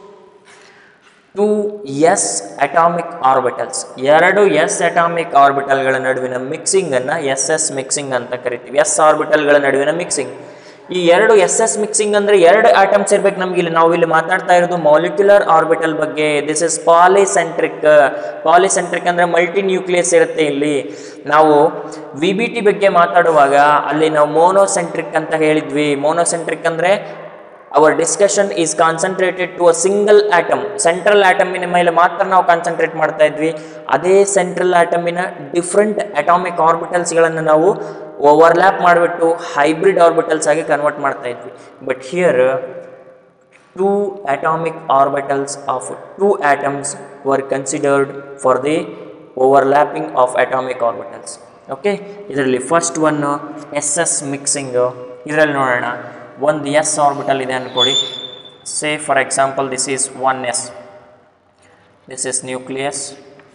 two S atomic orbitals ಎರಡು ಎಸ್ ಅಟಾಮಿಕ್ ಆರ್ಬಿಟಲ್ಗಳ ನಡುವಿನ ಮಿಕ್ಸಿಂಗನ್ನು ಎಸ್ ಎಸ್ ಮಿಕ್ಸಿಂಗ್ ಅಂತ ಕರಿತೀವಿ ಎಸ್ ಆರ್ಬಿಟಲ್ಗಳ ನಡುವಿನ ಮಿಕ್ಸಿಂಗ್ ಈ ಎರಡು ಎಸ್ ಎಸ್ ಮಿಕ್ಸಿಂಗ್ ಅಂದರೆ ಎರಡು ಆಟಮ್ಸ್ ಇರ್ಬೇಕು ನಮ್ಗೆ ಇಲ್ಲಿ ನಾವು ಇಲ್ಲಿ ಮಾತಾಡ್ತಾ ಇರೋದು ಮಾಲಿಕ್ಯುಲರ್ ಆರ್ಬಿಟಲ್ ಬಗ್ಗೆ ದಿಸ್ ಇಸ್ ಪಾಲಿಸೆಂಟ್ರಿಕ್ ಪಾಲಿಸೆಂಟ್ರಿಕ್ ಅಂದರೆ ಮಲ್ಟಿ ನ್ಯೂಕ್ಲಿಯಸ್ ಇರುತ್ತೆ ಇಲ್ಲಿ ನಾವು ವಿ ಬಿ ಟಿ ಬಗ್ಗೆ ಮಾತಾಡುವಾಗ ಅಲ್ಲಿ ನಾವು ಮೋನೋಸೆಂಟ್ರಿಕ್ ಅಂತ ಹೇಳಿದ್ವಿ ಮೋನೋಸೆಂಟ್ರಿಕ್ ಅಂದರೆ our discussion is concentrated to a single atom central ಆಟಮಿನ ಮೇಲೆ ಮಾತ್ರ ನಾವು ಕಾನ್ಸಂಟ್ರೇಟ್ ಮಾಡ್ತಾ ಇದ್ವಿ ಅದೇ ಸೆಂಟ್ರಲ್ ಆಟಮಿನ ಡಿಫ್ರೆಂಟ್ ಅಟಾಮಿಕ್ ಆರ್ಬಿಟಲ್ಸ್ಗಳನ್ನು ನಾವು ಓವರ್ಲ್ಯಾಪ್ ಮಾಡಿಬಿಟ್ಟು ಹೈಬ್ರಿಡ್ ಆರ್ಬಿಟಲ್ಸ್ ಆಗಿ ಕನ್ವರ್ಟ್ ಮಾಡ್ತಾ ಇದ್ವಿ but here two atomic orbitals of two atoms were considered for the overlapping of atomic orbitals okay ಇದರಲ್ಲಿ first one S S mixing ಇದರಲ್ಲಿ ನೋಡೋಣ ಒಂದು ಎಸ್ ಆರ್ಬಿಟಲ್ ಇದೆ ಅಂದ್ಕೊಳ್ಳಿ say for example this is one S this is nucleus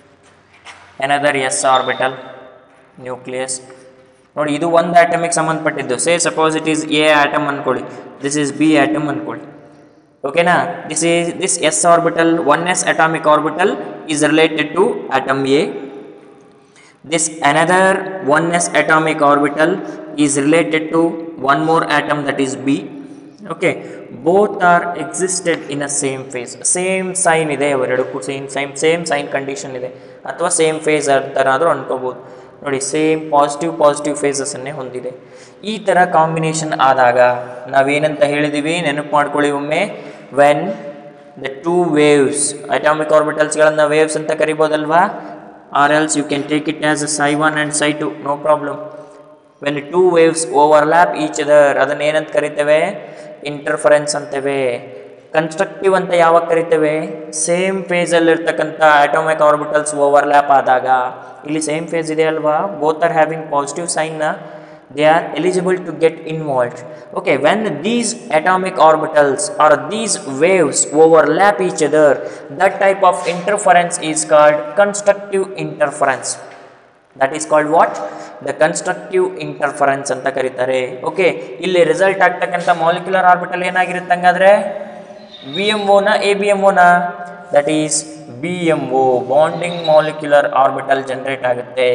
another S orbital nucleus ನೋಡಿ ಇದು ಒಂದು ಆಟಮಿಗೆ ಸಂಬಂಧಪಟ್ಟಿದ್ದು say suppose it is A atom ಅಂದ್ಕೊಳ್ಳಿ ದಿಸ್ ಈಸ್ ಬಿ ಆಟಮ್ ಅಂದ್ಕೊಳ್ಳಿ ಓಕೆನಾ this is this S orbital one S atomic orbital is related to atom A this another 1s atomic orbital is related to one more atom that is b okay both are existed in a same phase same sign ಇದೆ ಅವೆರಡಕ್ಕೂ same same same sign condition ಇದೆ ಅಥವಾ ಸೇಮ್ ಫೇಸ್ ಅಂತನಾದರೂ ಅನ್ಕೋಬೋದು ನೋಡಿ ಸೇಮ್ ಪಾಸಿಟಿವ್ ಪಾಸಿಟಿವ್ ಫೇಸಸನ್ನೇ ಹೊಂದಿದೆ ಈ ಥರ ಕಾಂಬಿನೇಷನ್ ಆದಾಗ ನಾವೇನಂತ ಹೇಳಿದ್ದೀವಿ ನೆನಪು ಮಾಡ್ಕೊಳ್ಳಿ ಒಮ್ಮೆ when the two waves atomic ಆರ್ಬಿಟಲ್ಸ್ಗಳನ್ನು ವೇವ್ಸ್ ಅಂತ ಕರಿಬೋದಲ್ವಾ or else you can take it as a psi one and psi two no problem when two waves overlap each other ಅದನ್ನ ಏನಂತ ಕರಿತೇವೆ ಇಂಟರ್ಫರೆನ್ಸ್ ಅಂತೇವೆ ಕನ್ಸ್ಟ್ರಕ್ಟಿವ್ ಅಂತ ಯಾವಾಗ ಕರಿತೇವೆ ಸೇಮ್ ಫೇಸಲ್ಲಿ ಇರ್ತಕ್ಕಂಥ ಅಟೋಮಿಕ್ ಆರ್ಬಿಟಲ್ಸ್ ಓವರ್ಲ್ಯಾಪ್ ಆದಾಗ ಇಲ್ಲಿ ಸೇಮ್ ಫೇಸ್ ಇದೆ ಅಲ್ವಾ ಬೋತ್ ಆರ್ ಹ್ಯಾವಿಂಗ್ ಪಾಸಿಟಿವ್ ಸೈನ್ನ they are eligible to get involved okay when these atomic orbitals or these waves overlap each other that type of interference is called constructive interference that is called what the constructive interference ಅಂತ ಕರೀತಾರೆ ಓಕೆ ಇಲ್ಲಿ ರಿಸಲ್ಟ್ ಆಗ್ತಕ್ಕಂಥ ಮಾಲಿಕ್ಯುಲರ್ ಆರ್ಬಿಟಲ್ ಏನಾಗಿರುತ್ತೆ ಹಂಗಾದ್ರೆ ಬಿ ಎಮ್ ಒನ ಎ ಬಿ ಎಮ್ ಒನ that is B M O bonding molecular orbital generate ಆಗುತ್ತೆ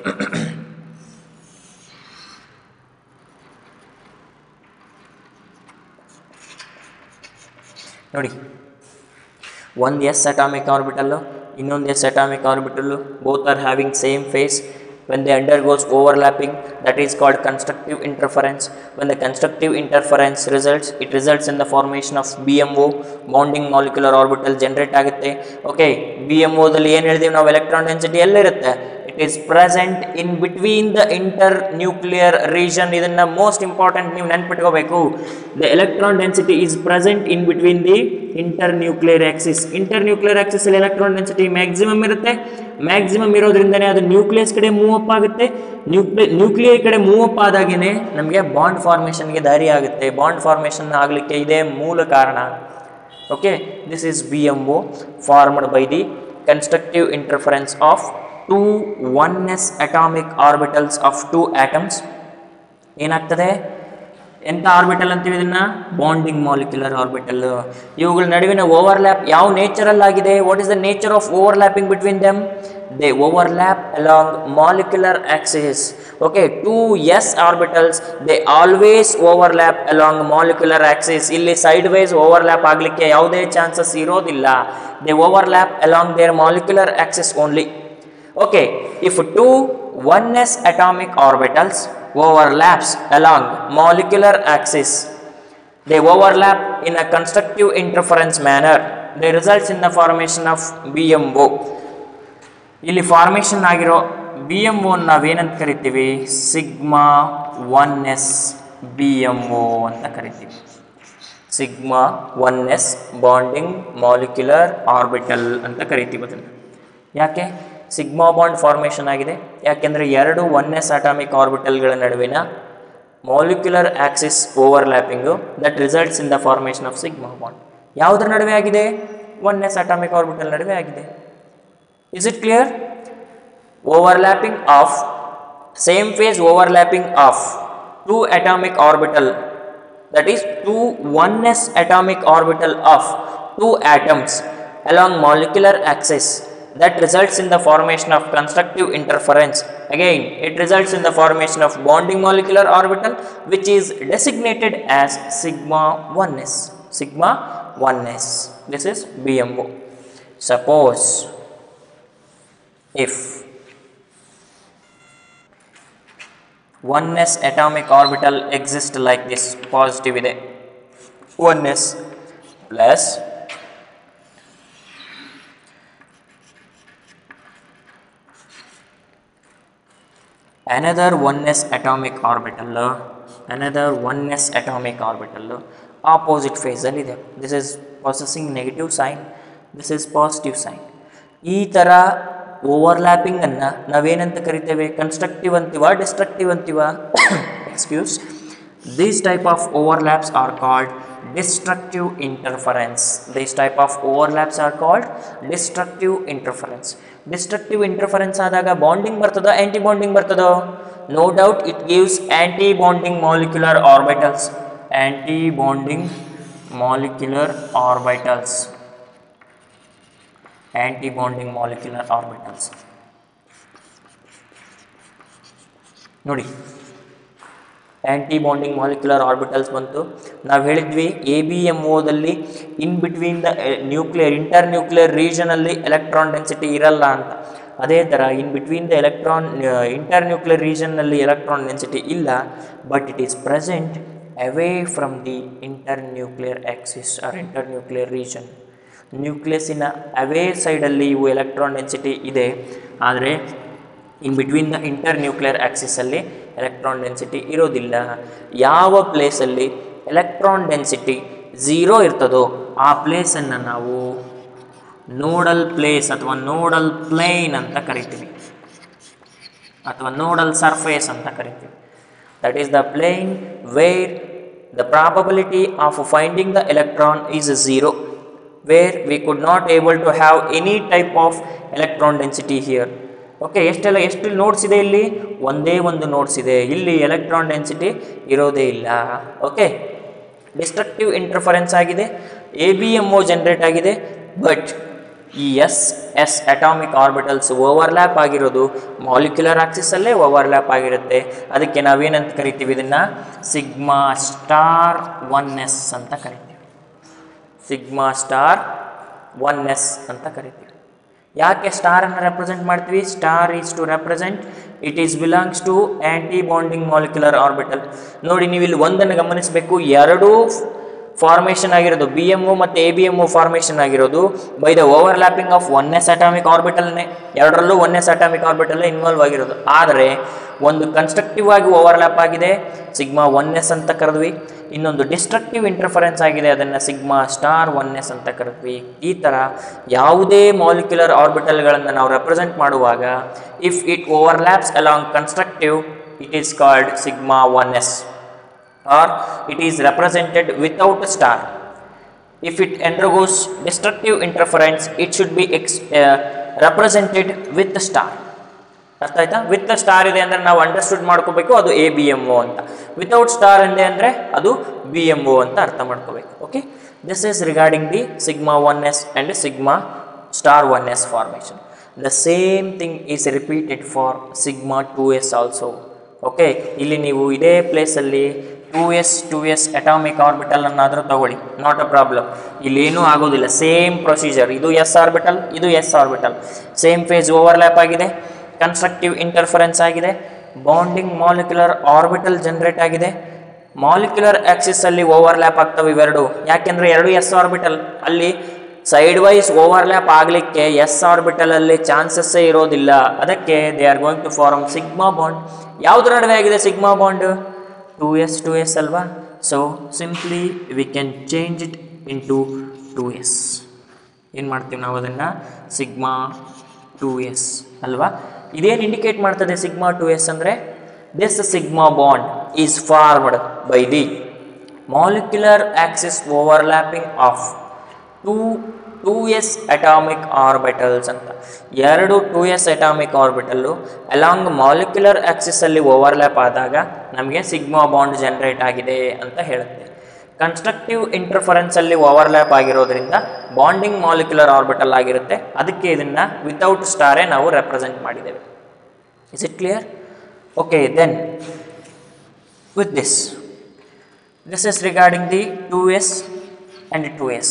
ನೋಡಿ ಒಂದು ಎಸ್ ಅಟಾಮಿಕ್ ಆರ್ಬಿಟಲ್ಲು ಇನ್ನೊಂದು S atomic orbital both are having same phase when they undergoes overlapping that is called constructive interference when the constructive interference results it results in the formation of BMO bonding molecular orbital generate ಆಗುತ್ತೆ ಓಕೆ ಬಿ ಎಮ್ ಓದಲ್ಲಿ ಏನು ಹೇಳಿದೀವಿ ನಾವು ಎಲೆಕ್ಟ್ರಾನ್ ಡೆನ್ಸಿಟಿ ಎಲ್ಲಿರುತ್ತೆ it is present in between the inter nuclear region ಇದನ್ನ ಮೋಸ್ಟ್ ಇಂಪಾರ್ಟೆಂಟ್ ನೀವು ನೆನ್ಪಿಟ್ಕೋಬೇಕು the electron density is present in between the inter nuclear axis inter nuclear axis ಅಲ್ಲಿ ಎಲೆಕ್ಟ್ರಾನ್ ಡೆನ್ಸಿಟಿ ಮ್ಯಾಕ್ಸಿಮಮ್ ಇರುತ್ತೆ ಮ್ಯಾಕ್ಸಿಮಮ್ ಇರೋದ್ರಿಂದನೇ ಅದು ನ್ಯೂಕ್ಲಿಯಸ್ ಕಡೆ ಮೂವ್ ಅಪ್ ಆಗುತ್ತೆ ನ್ಯೂಕ್ಲಿಯ ನ್ಯೂಕ್ಲಿಯರ್ ಕಡೆ ಮೂವ್ ಅಪ್ ಆದಾಗೇನೆ ನಮಗೆ ಬಾಂಡ್ ಫಾರ್ಮೇಷನ್ಗೆ ದಾರಿ ಆಗುತ್ತೆ ಬಾಂಡ್ ಫಾರ್ಮೇಷನ್ ಆಗಲಿಕ್ಕೆ ಇದೇ ಮೂಲ ಕಾರಣ okay this is B M O formed by the constructive interference of two one S atomic orbitals of two atoms ಏನಾಗ್ತದೆ ಎಂಥ ಆರ್ಬಿಟಲ್ ಅಂತೀವಿ ಇದನ್ನ ಬಾಂಡಿಂಗ್ ಮಾಲಿಕ್ಯುಲರ್ ಆರ್ಬಿಟಲ್ ಇವುಗಳ ನಡುವಿನ ಓವರ್ಲ್ಯಾಪ್ ಯಾವ ನೇಚರಲ್ ಆಗಿದೆ what is the nature of overlapping between them they overlap along molecular axis okay two S orbitals they always overlap along molecular axis ಇಲ್ಲಿ ಸೈಡ್ ವೈಸ್ ಓವರ್ಲ್ಯಾಪ್ ಆಗಲಿಕ್ಕೆ ಯಾವುದೇ ಚಾನ್ಸಸ್ ಇರೋದಿಲ್ಲ they overlap along their molecular axis only Okay, if two 1s atomic orbitals overlaps along molecular axis, they overlap in a constructive interference manner. They results in the formation of BMO. ಇಲ್ಲಿ ಫಾರ್ಮೇಷನ್ ಆಗಿರೋ ಬಿ ಎಮ್ ಒ ನಾವೇನಂತ ಕರಿತೀವಿ sigma one S B M O ಅಂತ ಕರಿತೀವಿ sigma one S bonding molecular orbital ಅಂತ ಕರಿತೀವಿ ಅದನ್ನು ಯಾಕೆ ಸಿಗ್ಮಾ ಬಾಂಡ್ ಫಾರ್ಮೇಷನ್ ಆಗಿದೆ ಯಾಕೆಂದರೆ ಎರಡು ಒನ್ ಎಸ್ ಅಟಾಮಿಕ್ ಆರ್ಬಿಟಲ್ಗಳ ನಡುವಿನ molecular axis overlapping that results in the formation of sigma bond ಯಾವುದ್ರ ನಡುವೆ ಆಗಿದೆ ಒನ್ ಎಸ್ ಅಟಾಮಿಕ್ ಆರ್ಬಿಟಲ್ ನಡುವೆ ಆಗಿದೆ is it clear overlapping of same phase overlapping of two atomic orbital that is two 1s atomic orbital of two atoms along molecular axis that results in the formation of constructive interference again it results in the formation of bonding molecular orbital which is designated as sigma 1s sigma 1s this is bmo suppose if 1s atomic orbital exists like this positive ಇದೆ 1s plus another 1s atomic orbital another 1s atomic orbital opposite phase ಅಲ್ಲಿ ಇದೆ this is possessing negative sign this is positive sign ಈ ಥರ ಓವರ್ಲ್ಯಾಪಿಂಗ್ ಅನ್ನ ನಾವೇನಂತ ಕರಿತೇವೆ ಕನ್ಸ್ಟ್ರಕ್ಟಿವ್ ಅಂತೀವ ಡಿಸ್ಟ್ರಕ್ಟಿವ್ ಅಂತೀವ excuse these type of overlaps are called destructive interference these type of overlaps are called destructive interference destructive interference ಆದಾಗ ಬಾಂಡಿಂಗ್ ಬರ್ತದ ಆ್ಯಂಟಿ ಬಾಂಡಿಂಗ್ ಬರ್ತದೋ no doubt it gives anti bonding molecular orbitals anti bonding molecular orbitals anti bonding molecular orbitals ನೋಡಿ ಆ್ಯಂಟಿ ಬಾಂಡಿಂಗ್ ಮಾಲಿಕ್ಯುಲರ್ ಆರ್ಬಿಟಲ್ಸ್ ಬಂತು ನಾವು ಹೇಳಿದ್ವಿ ಎ ಬಿ ಎಮ್ ಓದಲ್ಲಿ in between the nuclear inter nuclear ರೀಜನಲ್ಲಿ ಎಲೆಕ್ಟ್ರಾನ್ ಡೆನ್ಸಿಟಿ ಇರಲ್ಲ ಅಂತ ಅದೇ ಥರ in between the electron inter nuclear ರೀಜನ್ನಲ್ಲಿ ಎಲೆಕ್ಟ್ರಾನ್ ಡೆನ್ಸಿಟಿ ಇಲ್ಲ but it is present away from the inter nuclear axis or inter nuclear region ನ್ಯೂಕ್ಲಿಯಸ್ಸಿನ ಅವೇ ಸೈಡಲ್ಲಿ ಇವು ಎಲೆಕ್ಟ್ರಾನ್ ಡೆನ್ಸಿಟಿ ಇದೆ ಆದರೆ in between the inter nuclear ಆಕ್ಸಿಸಲ್ಲಿ ಎಲೆಕ್ಟ್ರಾನ್ ಡೆನ್ಸಿಟಿ ಇರೋದಿಲ್ಲ ಯಾವ ಪ್ಲೇಸಲ್ಲಿ ಎಲೆಕ್ಟ್ರಾನ್ ಡೆನ್ಸಿಟಿ ಝೀರೋ ಇರ್ತದೋ ಆ ಪ್ಲೇಸನ್ನು ನಾವು ನೋಡಲ್ ಪ್ಲೇಸ್ ಅಥವಾ ನೋಡಲ್ ಪ್ಲೇನ್ ಅಂತ ಕರಿತೀವಿ ಅಥವಾ ನೋಡಲ್ ಸರ್ಫೇಸ್ ಅಂತ ಕರಿತೀವಿ that is the plane where the probability of finding the electron is zero where we could not able to have any type of electron density here okay ಎಷ್ಟೆಲ್ಲ ಎಷ್ಟು ನೋಟ್ಸ್ ಇದೆ ಇಲ್ಲಿ ಒಂದೇ ಒಂದು ನೋಟ್ಸ್ ಇದೆ ಇಲ್ಲಿ ಎಲೆಕ್ಟ್ರಾನ್ ಡೆನ್ಸಿಟಿ ಇರೋದೇ ಇಲ್ಲ ಓಕೆ ಡಿಸ್ಟ್ರಕ್ಟಿವ್ ಇಂಟರ್ಫರೆನ್ಸ್ ಆಗಿದೆ A B M O generate ಆಗಿದೆ ಬಟ್ ಈ S S atomic orbitals overlap ಆಗಿರೋದು ಮಾಲಿಕ್ಯುಲರ್ ಆಕ್ಸಿಸಲ್ಲೇ ಓವರ್ಲ್ಯಾಪ್ ಆಗಿರುತ್ತೆ ಅದಕ್ಕೆ ನಾವೇನಂತ ಕರಿತೀವಿ ಇದನ್ನು ಸಿಗ್ಮಾ ಸ್ಟಾರ್ ಒನ್ ಎಸ್ ಅಂತ ಕರಿತೀವಿ ಸಿಗ್ಮಾ ಸ್ಟಾರ್ ಒನ್ ಎಸ್ ಅಂತ ಕರಿತೀವಿ ಯಾಕೆ ಸ್ಟಾರನ್ನು ರೆಪ್ರೆಸೆಂಟ್ ಮಾಡ್ತೀವಿ star is to represent it is belongs to anti bonding molecular orbital ನೋಡಿ ನೀವು ಇಲ್ಲಿ ಒಂದನ್ನು ಗಮನಿಸಬೇಕು ಎರಡೂ ಫಾರ್ಮೇಷನ್ ಆಗಿರೋದು ಬಿ ಎಮ್ ಒ ಮತ್ತು A B M O formation ಆಗಿರೋದು by the overlapping of one S atomic ಆರ್ಬಿಟಲ್ನೇ ಎರಡರಲ್ಲೂ ಒನ್ ಎಸ್ ಅಟಾಮಿಕ್ ಆರ್ಬಿಟಲ್ಲೇ ಇನ್ವಾಲ್ವ್ ಆಗಿರೋದು ಆದರೆ ಒಂದು ಕನ್ಸ್ಟ್ರಕ್ಟಿವ್ ಆಗಿ ಓವರ್ಲ್ಯಾಪ್ ಆಗಿದೆ ಸಿಗ್ಮಾ ಒನ್ ಎಸ್ ಅಂತ ಕರೆದ್ವಿ ಇನ್ನೊಂದು ಡಿಸ್ಟ್ರಕ್ಟಿವ್ ಇಂಟರ್ಫರೆನ್ಸ್ ಆಗಿದೆ ಅದನ್ನು ಸಿಗ್ಮಾ ಸ್ಟಾರ್ ಒನ್ ಎಸ್ ಅಂತ ಕರೆದ್ವಿ ಈ ಥರ ಯಾವುದೇ ಮಾಲಿಕ್ಯುಲರ್ ಆರ್ಬಿಟಲ್ಗಳನ್ನು ನಾವು ರೆಪ್ರೆಸೆಂಟ್ ಮಾಡುವಾಗ if it overlaps along constructive it is called sigma one S or it is represented without a star. If it undergoes destructive interference, it should be ex- uh, represented with the star. ಅರ್ಥ ಆಯ್ತಾ ವಿತ್ ಸ್ಟಾರ್ ಇದೆ ಅಂದರೆ ನಾವು ಅಂಡರ್ಸ್ಟುಡ್ ಮಾಡ್ಕೋಬೇಕು ಅದು ಎ ಬಿ ಎಮ್ ಒ ಅಂತ ವಿತೌಟ್ ಸ್ಟಾರ್ ಇದೆ ಅಂದರೆ ಅದು ಬಿ ಎಮ್ ಒ ಅಂತ ಅರ್ಥ ಮಾಡ್ಕೋಬೇಕು okay this is regarding the sigma one S and sigma star one S formation the same thing is repeated for sigma two S also okay ಇಲ್ಲಿ ನೀವು ಇದೇ ಪ್ಲೇಸಲ್ಲಿ two S two S atomic orbital ಅನ್ನಾದರೂ ತಗೊಳ್ಳಿ ನಾಟ್ ಅ ಪ್ರಾಬ್ಲಮ್ ಇಲ್ಲೇನೂ ಆಗೋದಿಲ್ಲ ಸೇಮ್ ಪ್ರೊಸೀಜರ್ ಇದು ಎಸ್ ಆರ್ಬಿಟಲ್ ಇದು S orbital same phase overlap ಆಗಿದೆ ಕನ್ಸ್ಟ್ರಕ್ಟಿವ್ ಇಂಟರ್ಫರೆನ್ಸ್ ಆಗಿದೆ ಬಾಂಡಿಂಗ್ ಮಾಲಿಕ್ಯುಲರ್ ಆರ್ಬಿಟಲ್ ಜನ್ರೇಟ್ ಆಗಿದೆ ಮಾಲಿಕ್ಯುಲರ್ ಆಕ್ಸಿಸಲ್ಲಿ ಓವರ್ಲ್ಯಾಪ್ ಆಗ್ತವೆ ಇವೆರಡು ಯಾಕೆಂದರೆ ಎರಡು ಎಸ್ ಆರ್ಬಿಟಲ್ ಅಲ್ಲಿ ಸೈಡ್ ವೈಸ್ ಓವರ್ಲ್ಯಾಪ್ ಆಗಲಿಕ್ಕೆ ಎಸ್ ಆರ್ಬಿಟಲಲ್ಲಿ ಚಾನ್ಸಸ್ಸೇ ಇರೋದಿಲ್ಲ ಅದಕ್ಕೆ they are going to form sigma bond ಯಾವ್ದ್ರ ನಡುವೆ ಆಗಿದೆ sigma bond two S two S ಅಲ್ವಾ so simply we can change it into two S ಏನು ಮಾಡ್ತೀವಿ ನಾವು ಅದನ್ನು ಸಿಗ್ಮಾ ಟೂ ಎಸ್ ಅಲ್ವಾ ಇದೇನು ಇಂಡಿಕೇಟ್ ಮಾಡ್ತದೆ ಸಿಗ್ಮಾ ಟು ಎಸ್ ಅಂದರೆ this sigma bond is formed by the molecular axis overlapping of two two S atomic orbitals ಅಂತ ಎರಡು two S atomic orbital along molecular ಆಕ್ಸಿಸಲ್ಲಿ ಓವರ್ಲ್ಯಾಪ್ ಆದಾಗ ನಮಗೆ ಸಿಗ್ಮಾ ಬಾಂಡ್ ಜನರೇಟ್ ಆಗಿದೆ ಅಂತ ಹೇಳುತ್ತೆ ಕನ್ಸ್ಟ್ರಕ್ಟಿವ್ ಇಂಟರ್ಫರೆನ್ಸಲ್ಲಿ ಓವರ್ಲ್ಯಾಪ್ ಆಗಿರೋದ್ರಿಂದ ಬಾಂಡಿಂಗ್ ಮಾಲಿಕ್ಯುಲರ್ ಆರ್ಬಿಟಲ್ ಆಗಿರುತ್ತೆ ಅದಕ್ಕೆ ಇದನ್ನು ವಿತೌಟ್ ಸ್ಟಾರೇ ನಾವು ರೆಪ್ರೆಸೆಂಟ್ ಮಾಡಿದ್ದೇವೆ is it clear okay then with this this is regarding the two S and two S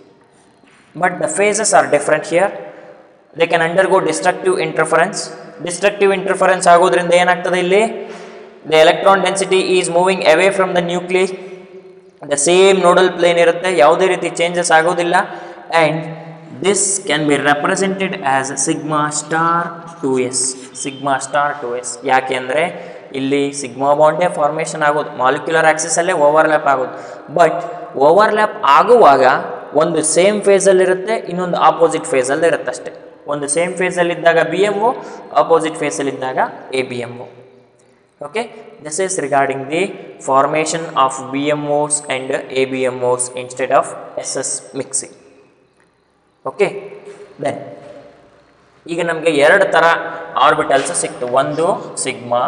but the phases are different here they can undergo destructive interference destructive interference ಆಗೋದ್ರಿಂದ ಏನಾಗ್ತದೆ ಇಲ್ಲಿ the electron density is moving away from the nucleus the same nodal plane ಇರುತ್ತೆ ಯಾವುದೇ ರೀತಿ ಚೇಂಜಸ್ ಆಗೋದಿಲ್ಲ and this can be represented as sigma star 2s sigma star 2s ಯಾಕೆ ಅಂದರೆ ಇಲ್ಲಿ ಸಿಗ್ಮಾ ಬಾಂಡೇ ಫಾರ್ಮೇಷನ್ ಆಗೋದು ಮಾಲಿಕ್ಯುಲರ್ ಆಕ್ಸಿಸಲ್ಲೇ ಓವರ್ಲ್ಯಾಪ್ ಆಗೋದು ಬಟ್ ಓವರ್ಲ್ಯಾಪ್ ಆಗುವಾಗ ಒಂದು ಸೇಮ್ ಫೇಸಲ್ಲಿರುತ್ತೆ ಇನ್ನೊಂದು ಆಪೋಸಿಟ್ ಫೇಸಲ್ಲಿ ಇರುತ್ತೆ ಅಷ್ಟೇ ಒಂದು ಸೇಮ್ ಫೇಸಲ್ಲಿದ್ದಾಗ ಬಿ ಎಮ್ ಒ ಆಪೋಸಿಟ್ ಫೇಸಲ್ಲಿದ್ದಾಗ A B M O okay this is regarding the formation of B M O's and A B M O's instead of S S mixing okay then ಈಗ ನಮಗೆ ಎರಡು ಥರ ಆರ್ಬಿಟಲ್ಸ್ ಸಿಕ್ತು ಒಂದು sigma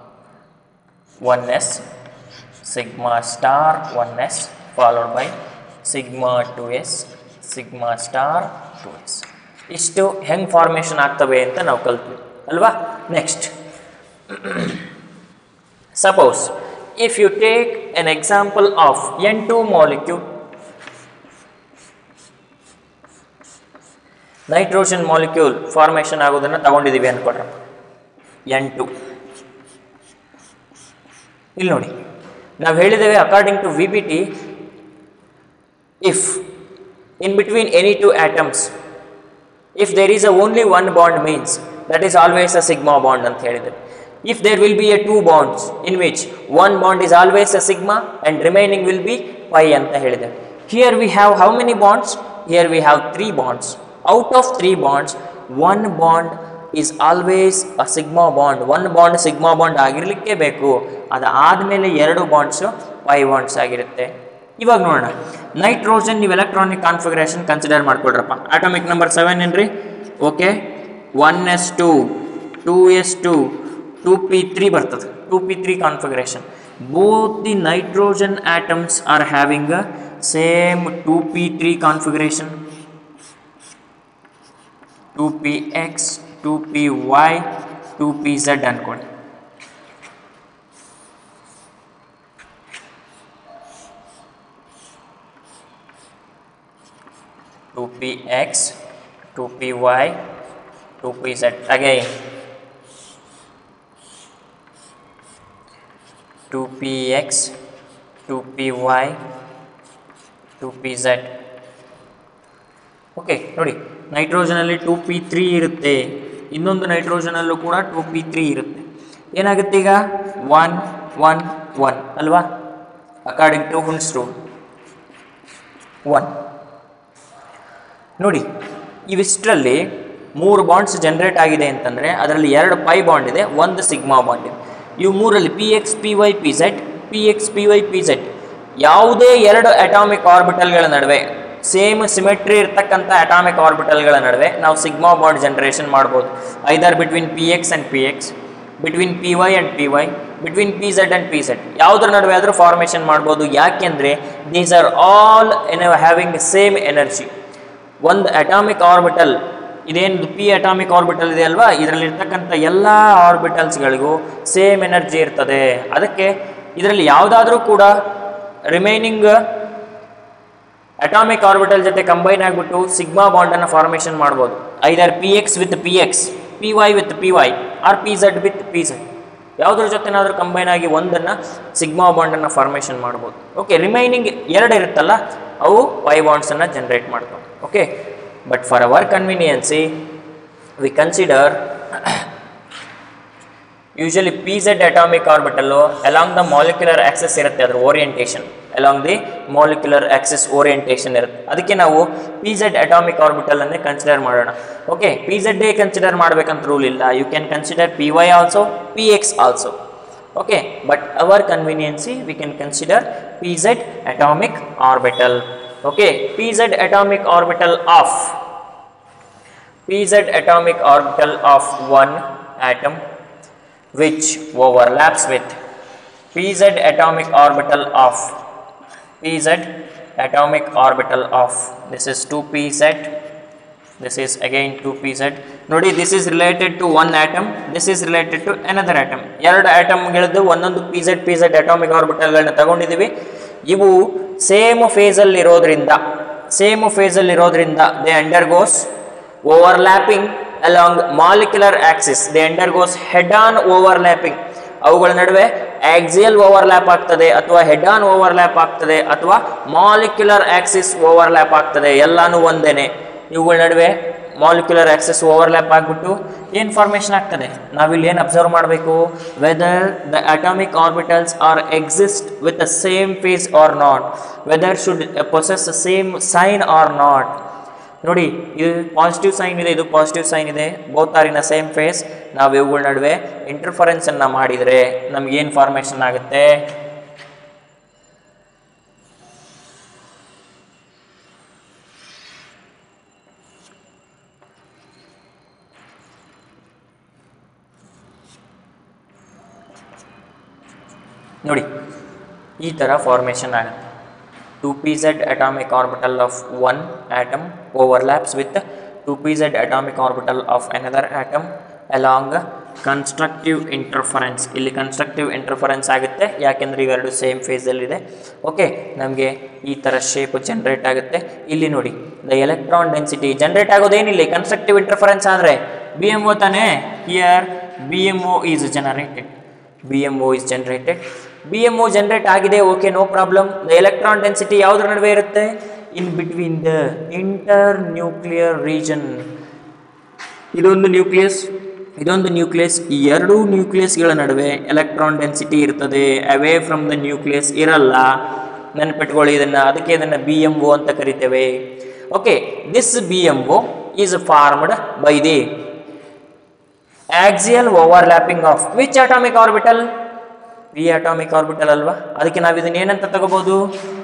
one S sigma star one S followed by sigma two S sigma star two S ಇಷ್ಟು ಹೆಂಗೆ ಫಾರ್ಮೇಷನ್ ಆಗ್ತವೆ ಅಂತ ನಾವು ಕಲ್ತ್ವಿ ಅಲ್ವಾ next suppose if you take an example of N two molecule nitrogen molecule formation ಆಗೋದನ್ನು ತಗೊಂಡಿದ್ದೀವಿ ಅಂದ್ಕೊಡ್ರಪ್ಪ ಎನ್ ಟು ಇಲ್ಲಿ ನೋಡಿ ನಾವು ಹೇಳಿದ್ದೇವೆ according to V B T if in between any two atoms if there is a only one bond means that is always a sigma bond ಅಂತ ಹೇಳಿದೆ if there will be a two bonds in which one bond is always a sigma and remaining will be pi ಅಂತ ಹೇಳಿದೆ here we have how many bonds here we have three bonds out of three bonds one bond is always a sigma bond one bond sigma bond ಆಗಿರಲಿಕ್ಕೆ ಬೇಕು ಅದಾದಮೇಲೆ ಎರಡು ಬಾಂಡ್ಸು ಪೈ ಬಾಂಡ್ಸ್ ಆಗಿರುತ್ತೆ ಇವಾಗ ನೋಡೋಣ ನೈಟ್ರೋಜನ್ ನೀವು ಎಲೆಕ್ಟ್ರಾನಿಕ್ ಕಾನ್ಫಿಗರೇಷನ್ ಕನ್ಸಿಡರ್ ಮಾಡ್ಕೊಳ್ರಪ್ಪ ಆಟೋಮಿಕ್ ನಂಬರ್ ಸೆವೆನ್ ಏನ್ರಿ okay one s two two S two two p three ಬರ್ತದೆ two p three configuration both the nitrogen atoms are having a same two p three configuration two p x two p y two p z ಅನ್ಕೊಳ್ಳಿ two p x two p y two p z again two p x two p y two p z okay ನೋಡಿ ನೈಟ್ರೋಜನಲ್ಲಿ ಟು ಪಿ ತ್ರೀ ಇರುತ್ತೆ ಇನ್ನೊಂದು ನೈಟ್ರೋಜನಲ್ಲೂ ಕೂಡ ಟು ಪಿ ತ್ರೀ ಇರುತ್ತೆ ಏನಾಗುತ್ತೆ ಈಗ ಒನ್ ಒನ್ ಒನ್ ಅಲ್ವಾ according to Hund's rule one ನೋಡಿ ಇವಿಷ್ಟರಲ್ಲಿ ಮೂರು ಬಾಂಡ್ಸ್ ಜನರೇಟ್ ಆಗಿದೆ ಅಂತಂದರೆ ಅದರಲ್ಲಿ ಎರಡು ಪೈ ಬಾಂಡ್ ಇದೆ ಒಂದು ಸಿಗ್ಮಾ ಬಾಂಡ್ ಇದೆ ಇವು ಮೂರಲ್ಲಿ p x p y p z p x p y p z ಯಾವುದೇ ಎರಡು ಅಟಾಮಿಕ್ ಆರ್ಬಿಟಲ್ಗಳ ನಡುವೆ ಸೇಮ್ ಸಿಮೆಟ್ರಿ ಇರ್ತಕ್ಕಂಥ ಅಟಾಮಿಕ್ ಆರ್ಬಿಟಲ್ಗಳ ನಡುವೆ ನಾವು ಸಿಗ್ಮಾ ಬಾಂಡ್ ಜನರೇಷನ್ ಮಾಡ್ಬೋದು either between p x and p x between p y and p y between p z and p z ಯಾವುದ್ರ ನಡುವೆ ಆದರೂ ಫಾರ್ಮೇಷನ್ ಮಾಡ್ಬೋದು ಯಾಕೆಂದರೆ these are all in having same energy ಒಂದು ಅಟಾಮಿಕ್ ಆರ್ಬಿಟಲ್ ಇದೇನು ಪಿ ಅಟಾಮಿಕ್ ಆರ್ಬಿಟಲ್ ಇದೆ ಅಲ್ವಾ ಇದರಲ್ಲಿರ್ತಕ್ಕಂಥ ಎಲ್ಲ ಆರ್ಬಿಟಲ್ಸ್ಗಳಿಗೂ ಸೇಮ್ ಎನರ್ಜಿ ಇರ್ತದೆ ಅದಕ್ಕೆ ಇದರಲ್ಲಿ ಯಾವುದಾದ್ರೂ ಕೂಡ ರಿಮೈನಿಂಗ್ ಅಟಾಮಿಕ್ ಆರ್ಬಿಟಲ್ ಜೊತೆ ಕಂಬೈನ್ ಆಗಿಬಿಟ್ಟು ಸಿಗ್ಮಾ ಬಾಂಡನ್ನು ಫಾರ್ಮೇಷನ್ ಮಾಡ್ಬೋದು either p x with p x p y with p y or p z with p z ಯಾವುದ್ರ ಜೊತೆನಾದರೂ ಕಂಬೈನ್ ಆಗಿ ಒಂದನ್ನು ಸಿಗ್ಮಾ ಬಾಂಡನ್ನು ಫಾರ್ಮೇಷನ್ ಮಾಡ್ಬೋದು ಓಕೆ ರಿಮೈನಿಂಗ್ ಎರಡು ಇರುತ್ತಲ್ಲ ಅವು ವೈ ಬಾಂಡ್ಸನ್ನು ಜನ್ರೇಟ್ ಮಾಡ್ತಾವೆ okay but for our convenience we consider usually p z atomic orbital along the molecular axis ಇರುತ್ತೆ ಅದರ orientation along the molecular axis orientation ಇರುತ್ತೆ ಅದಕ್ಕೆ ನಾವು ಪಿ ಝೆಡ್ ಅಟಾಮಿಕ್ ಆರ್ಬಿಟಲ್ ಅನ್ನೇ ಕನ್ಸಿಡರ್ ಮಾಡೋಣ okay p z they consider ಮಾಡಬೇಕಂತ ರೂಲ್ ಇಲ್ಲ you can consider p y also p x also okay but our conveniency we can consider pz atomic orbital okay pz atomic orbital of pz atomic orbital of one atom which overlaps with pz atomic orbital of pz atomic orbital of this is 2pz this is again 2pz ನೋಡಿ this is related to one atom this is related to another atom ಎರಡು ಆಟಮ್ಗಳದ್ದು ಒಂದೊಂದು p z p z atomic ಆರ್ಬಿಟಲ್ಗಳನ್ನ ತಗೊಂಡಿದ್ದೀವಿ ಇವು ಸೇಮ್ ಫೇಸಲ್ಲಿ ಇರೋದ್ರಿಂದ ಸೇಮ್ ಫೇಸಲ್ಲಿ ಇರೋದ್ರಿಂದ they undergoes overlapping along molecular axis they undergoes head on overlapping ಅವುಗಳ ನಡುವೆ ಆಕ್ಸಿಯಲ್ ಓವರ್ಲ್ಯಾಪ್ ಆಗ್ತದೆ ಅಥವಾ ಹೆಡ್ ಆನ್ ಓವರ್ಲ್ಯಾಪ್ ಆಗ್ತದೆ ಅಥವಾ ಮಾಲಿಕ್ಯುಲರ್ ಆಕ್ಸಿಸ್ ಓವರ್ಲ್ಯಾಪ್ ಆಗ್ತದೆ ಎಲ್ಲಾನು ಒಂದೇನೆ ಇವುಗಳ ನಡುವೆ ಮಾಲಿಕ್ಯುಲರ್ ಆಕ್ಸೆಸ್ ಓವರ್ಲ್ಯಾಪ್ ಆಗಿಬಿಟ್ಟು ಏನು ಫಾರ್ಮೇಷನ್ ಆಗ್ತದೆ ನಾವಿಲ್ಲಿ ಏನು ಅಬ್ಸರ್ವ್ ಮಾಡಬೇಕು whether the atomic orbitals are exist with the same phase or not whether should possess same sign or not ನೋಡಿ ಇದು ಪಾಸಿಟಿವ್ ಸೈನ್ ಇದೆ ಇದು ಪಾಸಿಟಿವ್ ಸೈನ್ ಇದೆ both are in a same phase ನಾವು ಇವುಗಳ ನಡುವೆ ಇಂಟರ್ಫರೆನ್ಸನ್ನು ಮಾಡಿದರೆ ನಮಗೇನು ಫಾರ್ಮೇಷನ್ ಆಗುತ್ತೆ ನೋಡಿ ಈ ಥರ ಫಾರ್ಮೇಷನ್ ಆಗುತ್ತೆ two p z atomic orbital of one atom overlaps with two p z atomic orbital of another atom along constructive interference ಇಲ್ಲಿ ಕನ್ಸ್ಟ್ರಕ್ಟಿವ್ ಇಂಟರ್ಫರೆನ್ಸ್ ಆಗುತ್ತೆ ಯಾಕೆಂದರೆ ಇವೆರಡು ಸೇಮ್ ಫೇಸಲ್ಲಿದೆ ಓಕೆ ನಮಗೆ ಈ ಥರ ಶೇಪ್ ಜನ್ರೇಟ್ ಆಗುತ್ತೆ ಇಲ್ಲಿ ನೋಡಿ ದ ಎಲೆಕ್ಟ್ರಾನ್ ಡೆನ್ಸಿಟಿ ಜನ್ರೇಟ್ ಆಗೋದೇನಿಲ್ಲ ಕನ್ಸ್ಟ್ರಕ್ಟಿವ್ ಇಂಟರ್ಫರೆನ್ಸ್ ಆದರೆ ಬಿ ಎಮ್ ಒ ತಾನೇ here B M O is generated B M O is generated B M O generate ಆಗಿದೆ okay no problem the electron density ಯಾವುದ್ರ ನಡುವೆ ಇರುತ್ತೆ in between the inter nuclear region ಇದೊಂದು ನ್ಯೂಕ್ಲಿಯಸ್ ಇದೊಂದು ನ್ಯೂಕ್ಲಿಯಸ್ ಈ ಎರಡೂ ನ್ಯೂಕ್ಲಿಯಸ್ಗಳ ನಡುವೆ ಎಲೆಕ್ಟ್ರಾನ್ ಡೆನ್ಸಿಟಿ ಇರ್ತದೆ ಅವೇ ಫ್ರಮ್ ದ ನ್ಯೂಕ್ಲಿಯಸ್ ಇರಲ್ಲ ನೆನಪಿಟ್ಕೊಳ್ಳಿ ಇದನ್ನು ಅದಕ್ಕೆ ಇದನ್ನು ಬಿ ಎಮ್ ಒ ಅಂತ ಕರಿತೇವೆ okay this B M O is formed by the axial overlapping of which atomic orbital p atomic orbital ಅಲ್ವಾ ಅದಕ್ಕೆ ನಾವು ಇದನ್ನ ಏನಂತ ತಗೋಬಹುದು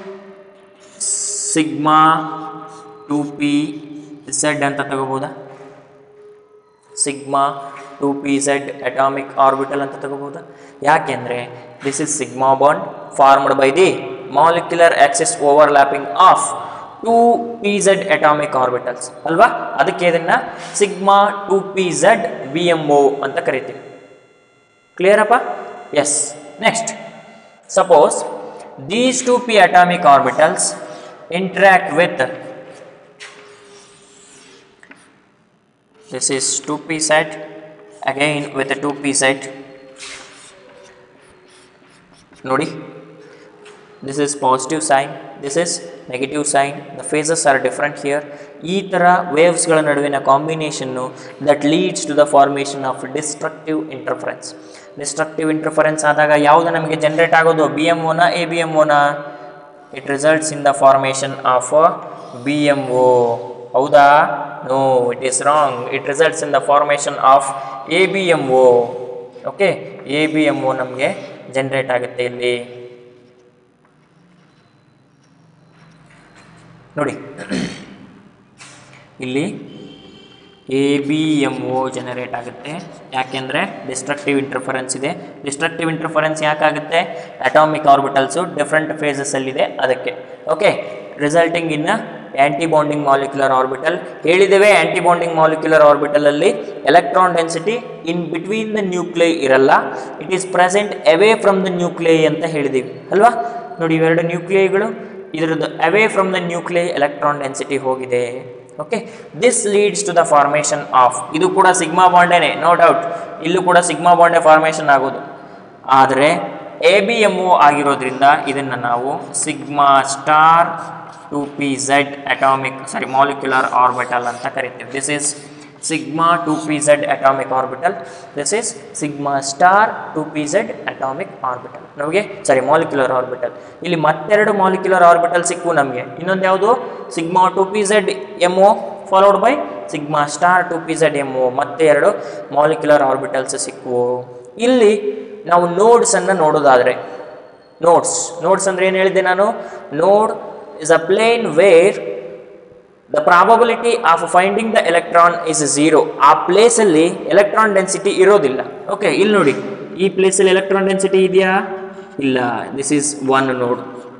ಸಿಗ್ಮಾ ಟು ಪಿ ಝೆಡ್ ಅಂತ ತಗೋಬೋದಾ sigma two p z atomic orbital ಅಂತ ತಗೋಬೋದಾ ಯಾಕೆಂದರೆ this is sigma bond formed by the molecular axis overlapping of two p z atomic orbitals ಅಲ್ವಾ ಅದಕ್ಕೆ ಇದನ್ನು sigma two p z B M O ಅಂತ ಕರಿತೀವಿ ಕ್ಲಿಯರಪ್ಪ yes next suppose these two p atomic orbitals interact with this is 2p set again with a 2p set ನೋಡಿ this is positive sign this is negative sign the phases are different here ಈ ಥರ ವೇವ್ಸ್ಗಳ ನಡುವಿನ combination that leads to the formation of destructive interference destructive interference ಆದಾಗ ಯಾವುದು ನಮಗೆ ಜನರೇಟ್ ಆಗೋದು ಬಿ ಎಮ್ ಒನ ಎ ಬಿ ಎಮ್ ಒನ it results in the formation of B M O ಹೌದಾ no it is wrong it results in the formation of A B M O okay A B M O ನಮಗೆ ಜನ್ರೇಟ್ ಆಗುತ್ತೆ ಇಲ್ಲಿ ನೋಡಿ ಇಲ್ಲಿ A B M O generate ಆಗುತ್ತೆ ಯಾಕೆಂದರೆ ಡಿಸ್ಟ್ರಕ್ಟಿವ್ ಇಂಟರ್ಫರೆನ್ಸ್ ಇದೆ ಡಿಸ್ಟ್ರಕ್ಟಿವ್ ಇಂಟರ್ಫರೆನ್ಸ್ ಯಾಕಾಗುತ್ತೆ ಅಟಾಮಿಕ್ ಆರ್ಬಿಟಲ್ಸು ಡಿಫ್ರೆಂಟ್ ಫೇಸಸಲ್ಲಿದೆ ಅದಕ್ಕೆ okay resulting in anti bonding molecular orbital ಹೇಳಿದ್ದೇವೆ ಆ್ಯಂಟಿ ಬಾಂಡಿಂಗ್ ಮಾಲಿಕ್ಯುಲರ್ ಆರ್ಬಿಟಲಲ್ಲಿ electron density in between the nuclei ಇರಲ್ಲ it is present away from the nuclei ಅಂತ ಹೇಳಿದ್ದೀವಿ ಅಲ್ವಾ ನೋಡಿ ಇವೆರಡು ನ್ಯೂಕ್ಲಿಯೈಗಳು ಇದರದ್ದು away from the nuclei electron density ಹೋಗಿದೆ okay this leads to the formation of ಇದು ಕೂಡ ಸಿಗ್ಮಾ ಬಾಂಡೇನೆ ನೋ ಡೌಟ್ ಇಲ್ಲೂ ಕೂಡ ಸಿಗ್ಮಾ ಬಾಂಡೆ ಫಾರ್ಮೇಷನ್ ಆಗೋದು ಆದರೆ ಎ ಬಿ ಎಮ್ ಒ ಆಗಿರೋದ್ರಿಂದ ಇದನ್ನು ನಾವು sigma star two p z atomic sorry molecular orbital ಅಂತ ಕರಿತೀವಿ this is sigma two p z atomic orbital this is sigma star two p z atomic orbital ನಮಗೆ ಸಾರಿ ಮಾಲಿಕ್ಯುಲರ್ ಆರ್ಬಿಟಲ್ ಇಲ್ಲಿ ಮತ್ತೆರಡು ಮಾಲಿಕ್ಯುಲರ್ ಆರ್ಬಿಟಲ್ ಸಿಕ್ಕು ನಮಗೆ ಇನ್ನೊಂದು ಯಾವುದು sigma two p z M O followed by sigma star two p z M O ಮತ್ತೆ ಎರಡು ಮಾಲಿಕ್ಯುಲರ್ ಆರ್ಬಿಟಲ್ಸ್ ಸಿಕ್ಕುವು ಇಲ್ಲಿ ನಾವು ನೋಡ್ಸನ್ನು ನೋಡೋದಾದರೆ ನೋಡ್ಸ್ ನೋಡ್ಸ್ ಅಂದರೆ ಏನು ಹೇಳಿದ್ದೆ ನಾನು node is a plane where the probability of finding the electron is zero ಆ ಪ್ಲೇಸಲ್ಲಿ ಎಲೆಕ್ಟ್ರಾನ್ ಡೆನ್ಸಿಟಿ ಇರೋದಿಲ್ಲ ಓಕೆ ಇಲ್ಲಿ ನೋಡಿ ಈ ಪ್ಲೇಸಲ್ಲಿ ಎಲೆಕ್ಟ್ರಾನ್ ಡೆನ್ಸಿಟಿ ಇದೆಯಾ ಇಲ್ಲ ದಿಸ್ ಈಸ್ ಒನ್ ನೋಡ್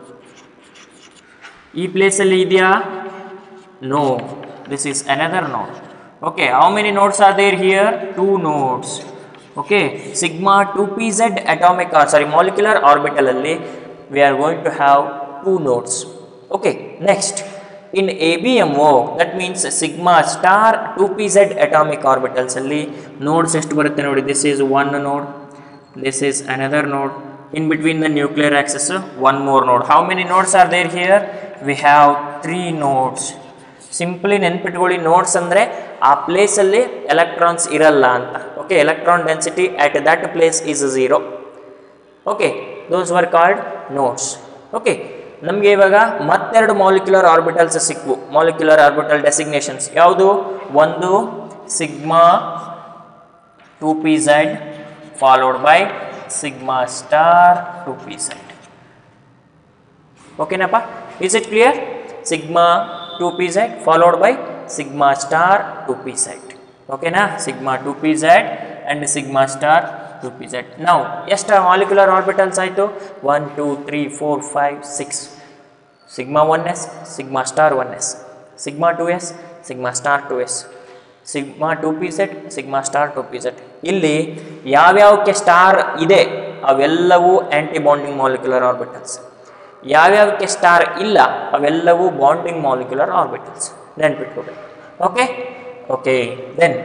ಈ ಪ್ಲೇಸಲ್ಲಿ ಇದೆಯಾ no this is another node okay how many nodes are there here two nodes okay sigma two p z atomic or sorry molecular ಆರ್ಬಿಟಲಲ್ಲಿ we are going to have two nodes okay next in A B M O that means sigma star two p z atomic ಆರ್ಬಿಟಲ್ಸಲ್ಲಿ ನೋಡ್ಸ್ ಎಷ್ಟು ಬರುತ್ತೆ ನೋಡಿ this is one node this is another node in between the nuclear axis one more ನೋಡ್ how many nodes are there here we have three nodes simply ನೆನ್ಪಿಟ್ಕೊಳ್ಳಿ ನೋಟ್ಸ್ ಅಂದರೆ ಆ ಪ್ಲೇಸಲ್ಲಿ ಎಲೆಕ್ಟ್ರಾನ್ಸ್ ಇರಲ್ಲ ಅಂತ ಓಕೆ electron density at that place is zero okay those are called nodes okay ನಮಗೆ ಇವಾಗ ಮತ್ತೆರಡು ಮಾಲಿಕ್ಯುಲರ್ ಆರ್ಬಿಟಲ್ಸ್ ಸಿಕ್ವು ಮಾಲಿಕ್ಯುಲರ್ ಆರ್ಬಿಟಲ್ ಡೆಸಿಗ್ನೇಷನ್ಸ್ ಯಾವುದು ಒಂದು sigma two p z followed by sigma star two p z ಓಕೆನಪ್ಪ is it clear sigma two p z followed by sigma star two p Z ಓಕೆನಾ sigma two p z and sigma star two p z ನಾವು ಎಷ್ಟು ಮಾಲಿಕ್ಯುಲರ್ ಆರ್ಬಿಟಲ್ಸ್ ಆಯಿತು one two three four five six sigma one S sigma star one S sigma two S sigma star two S sigma two p z sigma star two p z ಇಲ್ಲಿ ಯಾವ್ಯಾವಕ್ಕೆ ಸ್ಟಾರ್ ಇದೆ ಅವೆಲ್ಲವೂ ಆ್ಯಂಟಿ ಬಾಂಡಿಂಗ್ ಮಾಲಿಕ್ಯುಲರ್ ಆರ್ಬಿಟಲ್ಸ್ ಯಾವ್ಯಾವಕ್ಕೆ ಸ್ಟಾರ್ ಇಲ್ಲ ಅವೆಲ್ಲವೂ ಬಾಂಡಿಂಗ್ ಮಾಲಿಕ್ಯುಲರ್ ಆರ್ಬಿಟಲ್ಸ್ ನೆನ್ಪಿಟ್ಕೋಬೇಕು okay okay then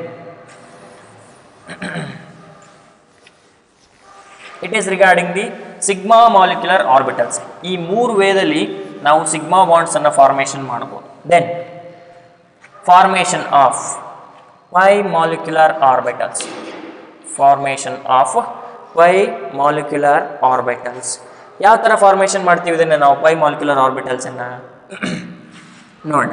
it is regarding the sigma molecular orbitals ಈ ಮೂರು ವೇದಲ್ಲಿ ನಾವು ಸಿಗ್ಮಾ ಬಾಂಡ್ಸನ್ನು ಫಾರ್ಮೇಷನ್ ಮಾಡ್ಬೋದು then formation of pi molecular orbitals formation of pi molecular orbitals ಯಾವ ಥರ ಫಾರ್ಮೇಷನ್ ಮಾಡ್ತೀವಿ ಇದನ್ನು ನಾವು ಪೈ ಮಾಲಿಕ್ಯುಲರ್ ಆರ್ಬಿಟಲ್ಸನ್ನು ನೋಡೋಣ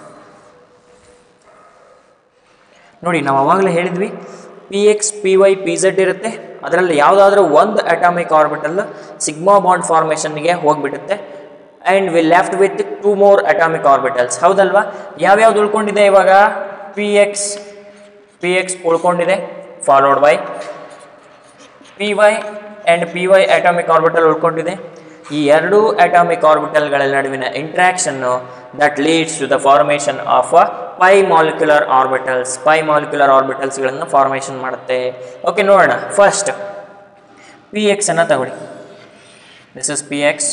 ನೋಡಿ ನಾವು ಅವಾಗಲೇ ಹೇಳಿದ್ವಿ p x p y p z ಇರುತ್ತೆ ಅದರಲ್ಲಿ ಯಾವುದಾದ್ರೂ ಒಂದು ಅಟಾಮಿಕ್ ಆರ್ಬಿಟಲ್ ಸಿಗ್ಮಾ ಬಾಂಡ್ ಫಾರ್ಮೇಷನ್ಗೆ ಹೋಗ್ಬಿಡುತ್ತೆ and we left with two more atomic orbitals ಹೌದಲ್ವಾ ಯಾವ್ಯಾವ್ದು ಉಳ್ಕೊಂಡಿದೆ ಇವಾಗ ಪಿ ಎಕ್ಸ್ ಪಿ ಎಕ್ಸ್ ಉಳ್ಕೊಂಡಿದೆ followed by p y and p y atomic orbital ಉಳ್ಕೊಂಡಿದೆ ಈ ಎರಡೂ ಅಟಾಮಿಕ್ ಆರ್ಬಿಟಲ್ಗಳ ನಡುವಿನ ಇಂಟ್ರಾಕ್ಷನ್ನು that leads to the formation of a pi molecular orbitals pi molecular ಆರ್ಬಿಟಲ್ಸ್ಗಳನ್ನು ಫಾರ್ಮೇಷನ್ ಮಾಡುತ್ತೆ ಓಕೆ ನೋಡೋಣ ಫಸ್ಟ್ ಪಿ ಎಕ್ಸ್ ಅನ್ನು ತಗೊಳ್ಳಿ this is p x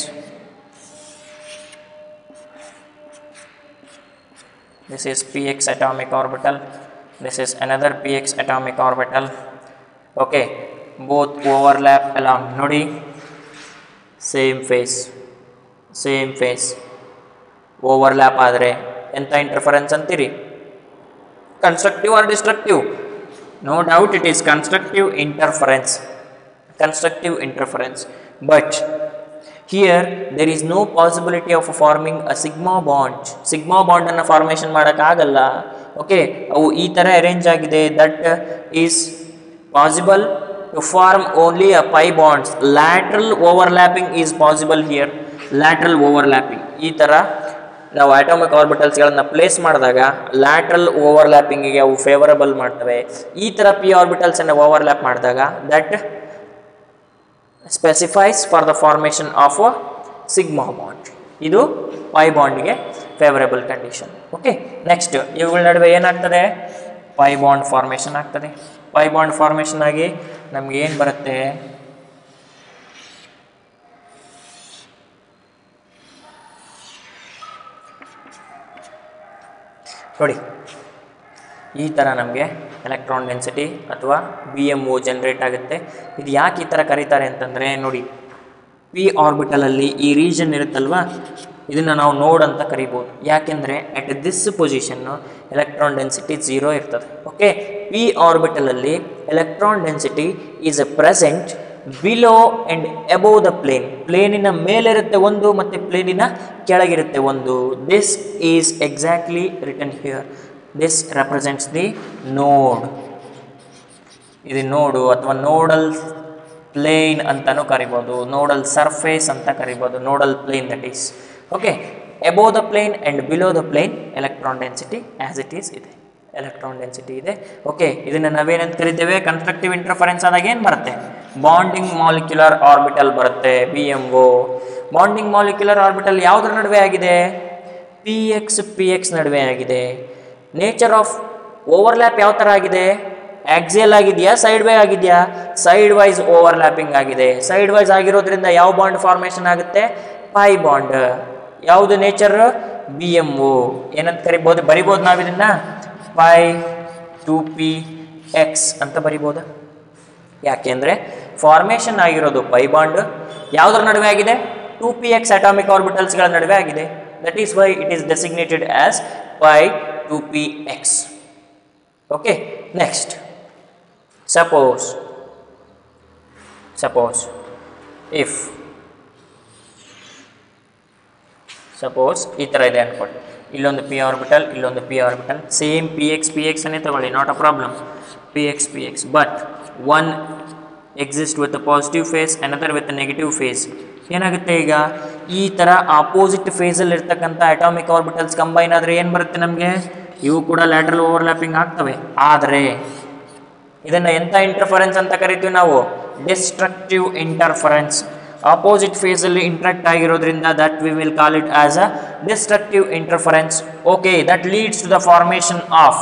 this is px atomic orbital this is another px atomic orbital okay both overlap along ನೋಡಿ same phase same phase overlap ಆದರೆ ಎಂಥ ಇಂಟರ್ಫರೆನ್ಸ್ ಅಂತೀರಿ constructive or destructive no doubt it is constructive interference constructive interference but here there is no possibility of forming a sigma bond sigma ಬಾಂಡನ್ನು ಫಾರ್ಮೇಷನ್ ಮಾಡೋಕ್ಕಾಗಲ್ಲ ಓಕೆ ಅವು ಈ ಥರ ಅರೇಂಜ್ ಆಗಿದೆ that is possible to form only a pi bonds lateral overlapping is possible here lateral overlapping ಈ ಥರ ನಾವು ಆಟೋಮಿಕ್ ಆರ್ಬಿಟಲ್ಸ್ಗಳನ್ನು ಪ್ಲೇಸ್ ಮಾಡಿದಾಗ ಲ್ಯಾಟ್ರಲ್ ಓವರ್ಲ್ಯಾಪಿಂಗಿಗೆ ಅವು ಫೇವರಬಲ್ ಮಾಡ್ತವೆ ಈ ಥರ ಪಿ ಆರ್ಬಿಟಲ್ಸನ್ನು ಓವರ್ಲ್ಯಾಪ್ ಮಾಡಿದಾಗ that specifies for the formation of a sigma bond ಇದು ಪೈ ಬಾಂಡ್ಗೆ ಫೇವರೇಬಲ್ ಕಂಡೀಷನ್ ಓಕೆ ನೆಕ್ಸ್ಟ್ ಇವುಗಳ ನಡುವೆ ಏನಾಗ್ತದೆ ಪೈ ಬಾಂಡ್ ಫಾರ್ಮೇಷನ್ ಆಗ್ತದೆ ಪೈ ಬಾಂಡ್ ಫಾರ್ಮೇಷನ್ ಆಗಿ ನಮ್ಗೆ ಏನು ಬರುತ್ತೆ ನೋಡಿ ಈ ಥರ ನಮಗೆ ಎಲೆಕ್ಟ್ರಾನ್ ಡೆನ್ಸಿಟಿ ಅಥವಾ ಬಿ ಎಮ್ ಒ ಜನ್ರೇಟ್ ಆಗುತ್ತೆ ಇದು ಯಾಕೆ ಈ ಥರ ಕರೀತಾರೆ ಅಂತಂದರೆ ನೋಡಿ ಪಿ ಆರ್ಬಿಟಲಲ್ಲಿ ಈ ರೀಜನ್ ಇರುತ್ತಲ್ವಾ ಇದನ್ನು ನಾವು ನೋಡ್ ಅಂತ ಕರಿಬೋದು ಯಾಕೆಂದರೆ at this position electron density zero ಇರ್ತದೆ ಓಕೆ ಪಿ ಆರ್ಬಿಟಲಲ್ಲಿ electron density is a present below and above the plane ಪ್ಲೇನಿನ ಮೇಲಿರುತ್ತೆ ಒಂದು ಮತ್ತು ಪ್ಲೇನಿನ ಕೆಳಗಿರುತ್ತೆ ಒಂದು this is exactly return here this represents the node ಇದು ನೋಡು ಅಥವಾ ನೋಡಲ್ ಪ್ಲೇನ್ ಅಂತಲೂ ಕರಿಬೋದು ನೋಡಲ್ ಸರ್ಫೇಸ್ ಅಂತ ಕರಿಬೋದು nodal plane that is okay above the plane and below the plane electron density as it is ಇದೆ ಎಲೆಕ್ಟ್ರಾನ್ ಡೆನ್ಸಿಟಿ ಇದೆ ಓಕೆ ಇದನ್ನು ನಾವೇನಂತ ಕರಿತೇವೆ ಕನ್ಸ್ಟ್ರಕ್ಟಿವ್ ಇಂಟರ್ಫರೆನ್ಸ್ ಆದಾಗ ಏನು ಬರುತ್ತೆ ಬಾಂಡಿಂಗ್ ಮಾಲಿಕ್ಯುಲರ್ ಆರ್ಬಿಟಲ್ ಬರುತ್ತೆ B M O bonding molecular orbital ಯಾವುದ್ರ ನಡುವೆ ಆಗಿದೆ ಪಿ ಎಕ್ಸ್ ಪಿ ಎಕ್ಸ್ ನಡುವೆ ಆಗಿದೆ ನೇಚರ್ ಆಫ್ ಓವರ್ಲ್ಯಾಪ್ ಯಾವ ಥರ ಆಗಿದೆ ಆಕ್ಸಿಯಲ್ ಆಗಿದೆಯಾ ಸೈಡ್ ವೈ ಆಗಿದೆಯಾ ಸೈಡ್ ವೈಸ್ ಓವರ್ಲ್ಯಾಪಿಂಗ್ ಆಗಿದೆ ಸೈಡ್ ವೈಸ್ ಆಗಿರೋದ್ರಿಂದ ಯಾವ ಬಾಂಡ್ ಫಾರ್ಮೇಷನ್ ಆಗುತ್ತೆ ಪೈ ಬಾಂಡ್ ಯಾವುದು ನೇಚರ್ ಬಿ ಎಮ್ ಒ ಏನಂತ ಕರಿಬೋದು ಬರಿಬೋದು ನಾವು ಇದನ್ನ ಪೈ ಟು ಪಿ ಎಕ್ಸ್ ಅಂತ ಬರಿಬೋದಾ ಯಾಕೆಂದರೆ ಫಾರ್ಮೇಷನ್ ಆಗಿರೋದು ಪೈ ಬಾಂಡ್ ಯಾವುದರ ನಡುವೆ ಆಗಿದೆ ಟು ಪಿ ಎಕ್ಸ್ ಅಟಾಮಿಕ್ ಆರ್ಬಿಟಲ್ಸ್ಗಳ ನಡುವೆ ಆಗಿದೆ that is why it is designated as pi two p x okay next suppose suppose if suppose ಈ ಥರ ಇದೆ ಅನ್ಕೊಳ್ಳಿ ಇಲ್ಲೊಂದು ಪಿ ಆರ್ಬಿಟಲ್ ಇಲ್ಲೊಂದು p orbital same p x p x ಅನ್ನೇ ತಗೊಳ್ಳಿ not a problem p x p x but one exist with positive phase another with negative phase ಏನಾಗುತ್ತೆ ಈಗ ಈ ಥರ ಆಪೋಸಿಟ್ ಫೇಸಲ್ಲಿ ಇರ್ತಕ್ಕಂಥ ಅಟಾಮಿಕ್ ಆರ್ಬಿಟಲ್ಸ್ ಕಂಬೈನ್ ಆದರೆ ಏನು ಬರುತ್ತೆ ನಮಗೆ ಇವು ಕೂಡ ಲ್ಯಾಟ್ರಲ್ ಓವರ್ಲ್ಯಾಪಿಂಗ್ ಆಗ್ತವೆ ಆದರೆ ಇದನ್ನು ಎಂಥ ಇಂಟರ್ಫರೆನ್ಸ್ ಅಂತ ಕರಿತೀವಿ ನಾವು ಡಿಸ್ಟ್ರಕ್ಟಿವ್ ಇಂಟರ್ಫರೆನ್ಸ್ ಆಪೋಸಿಟ್ ಫೇಸಲ್ಲಿ ಇಂಟ್ರಾಕ್ಟ್ ಆಗಿರೋದ್ರಿಂದ that we will call it as a destructive interference okay that leads to the formation of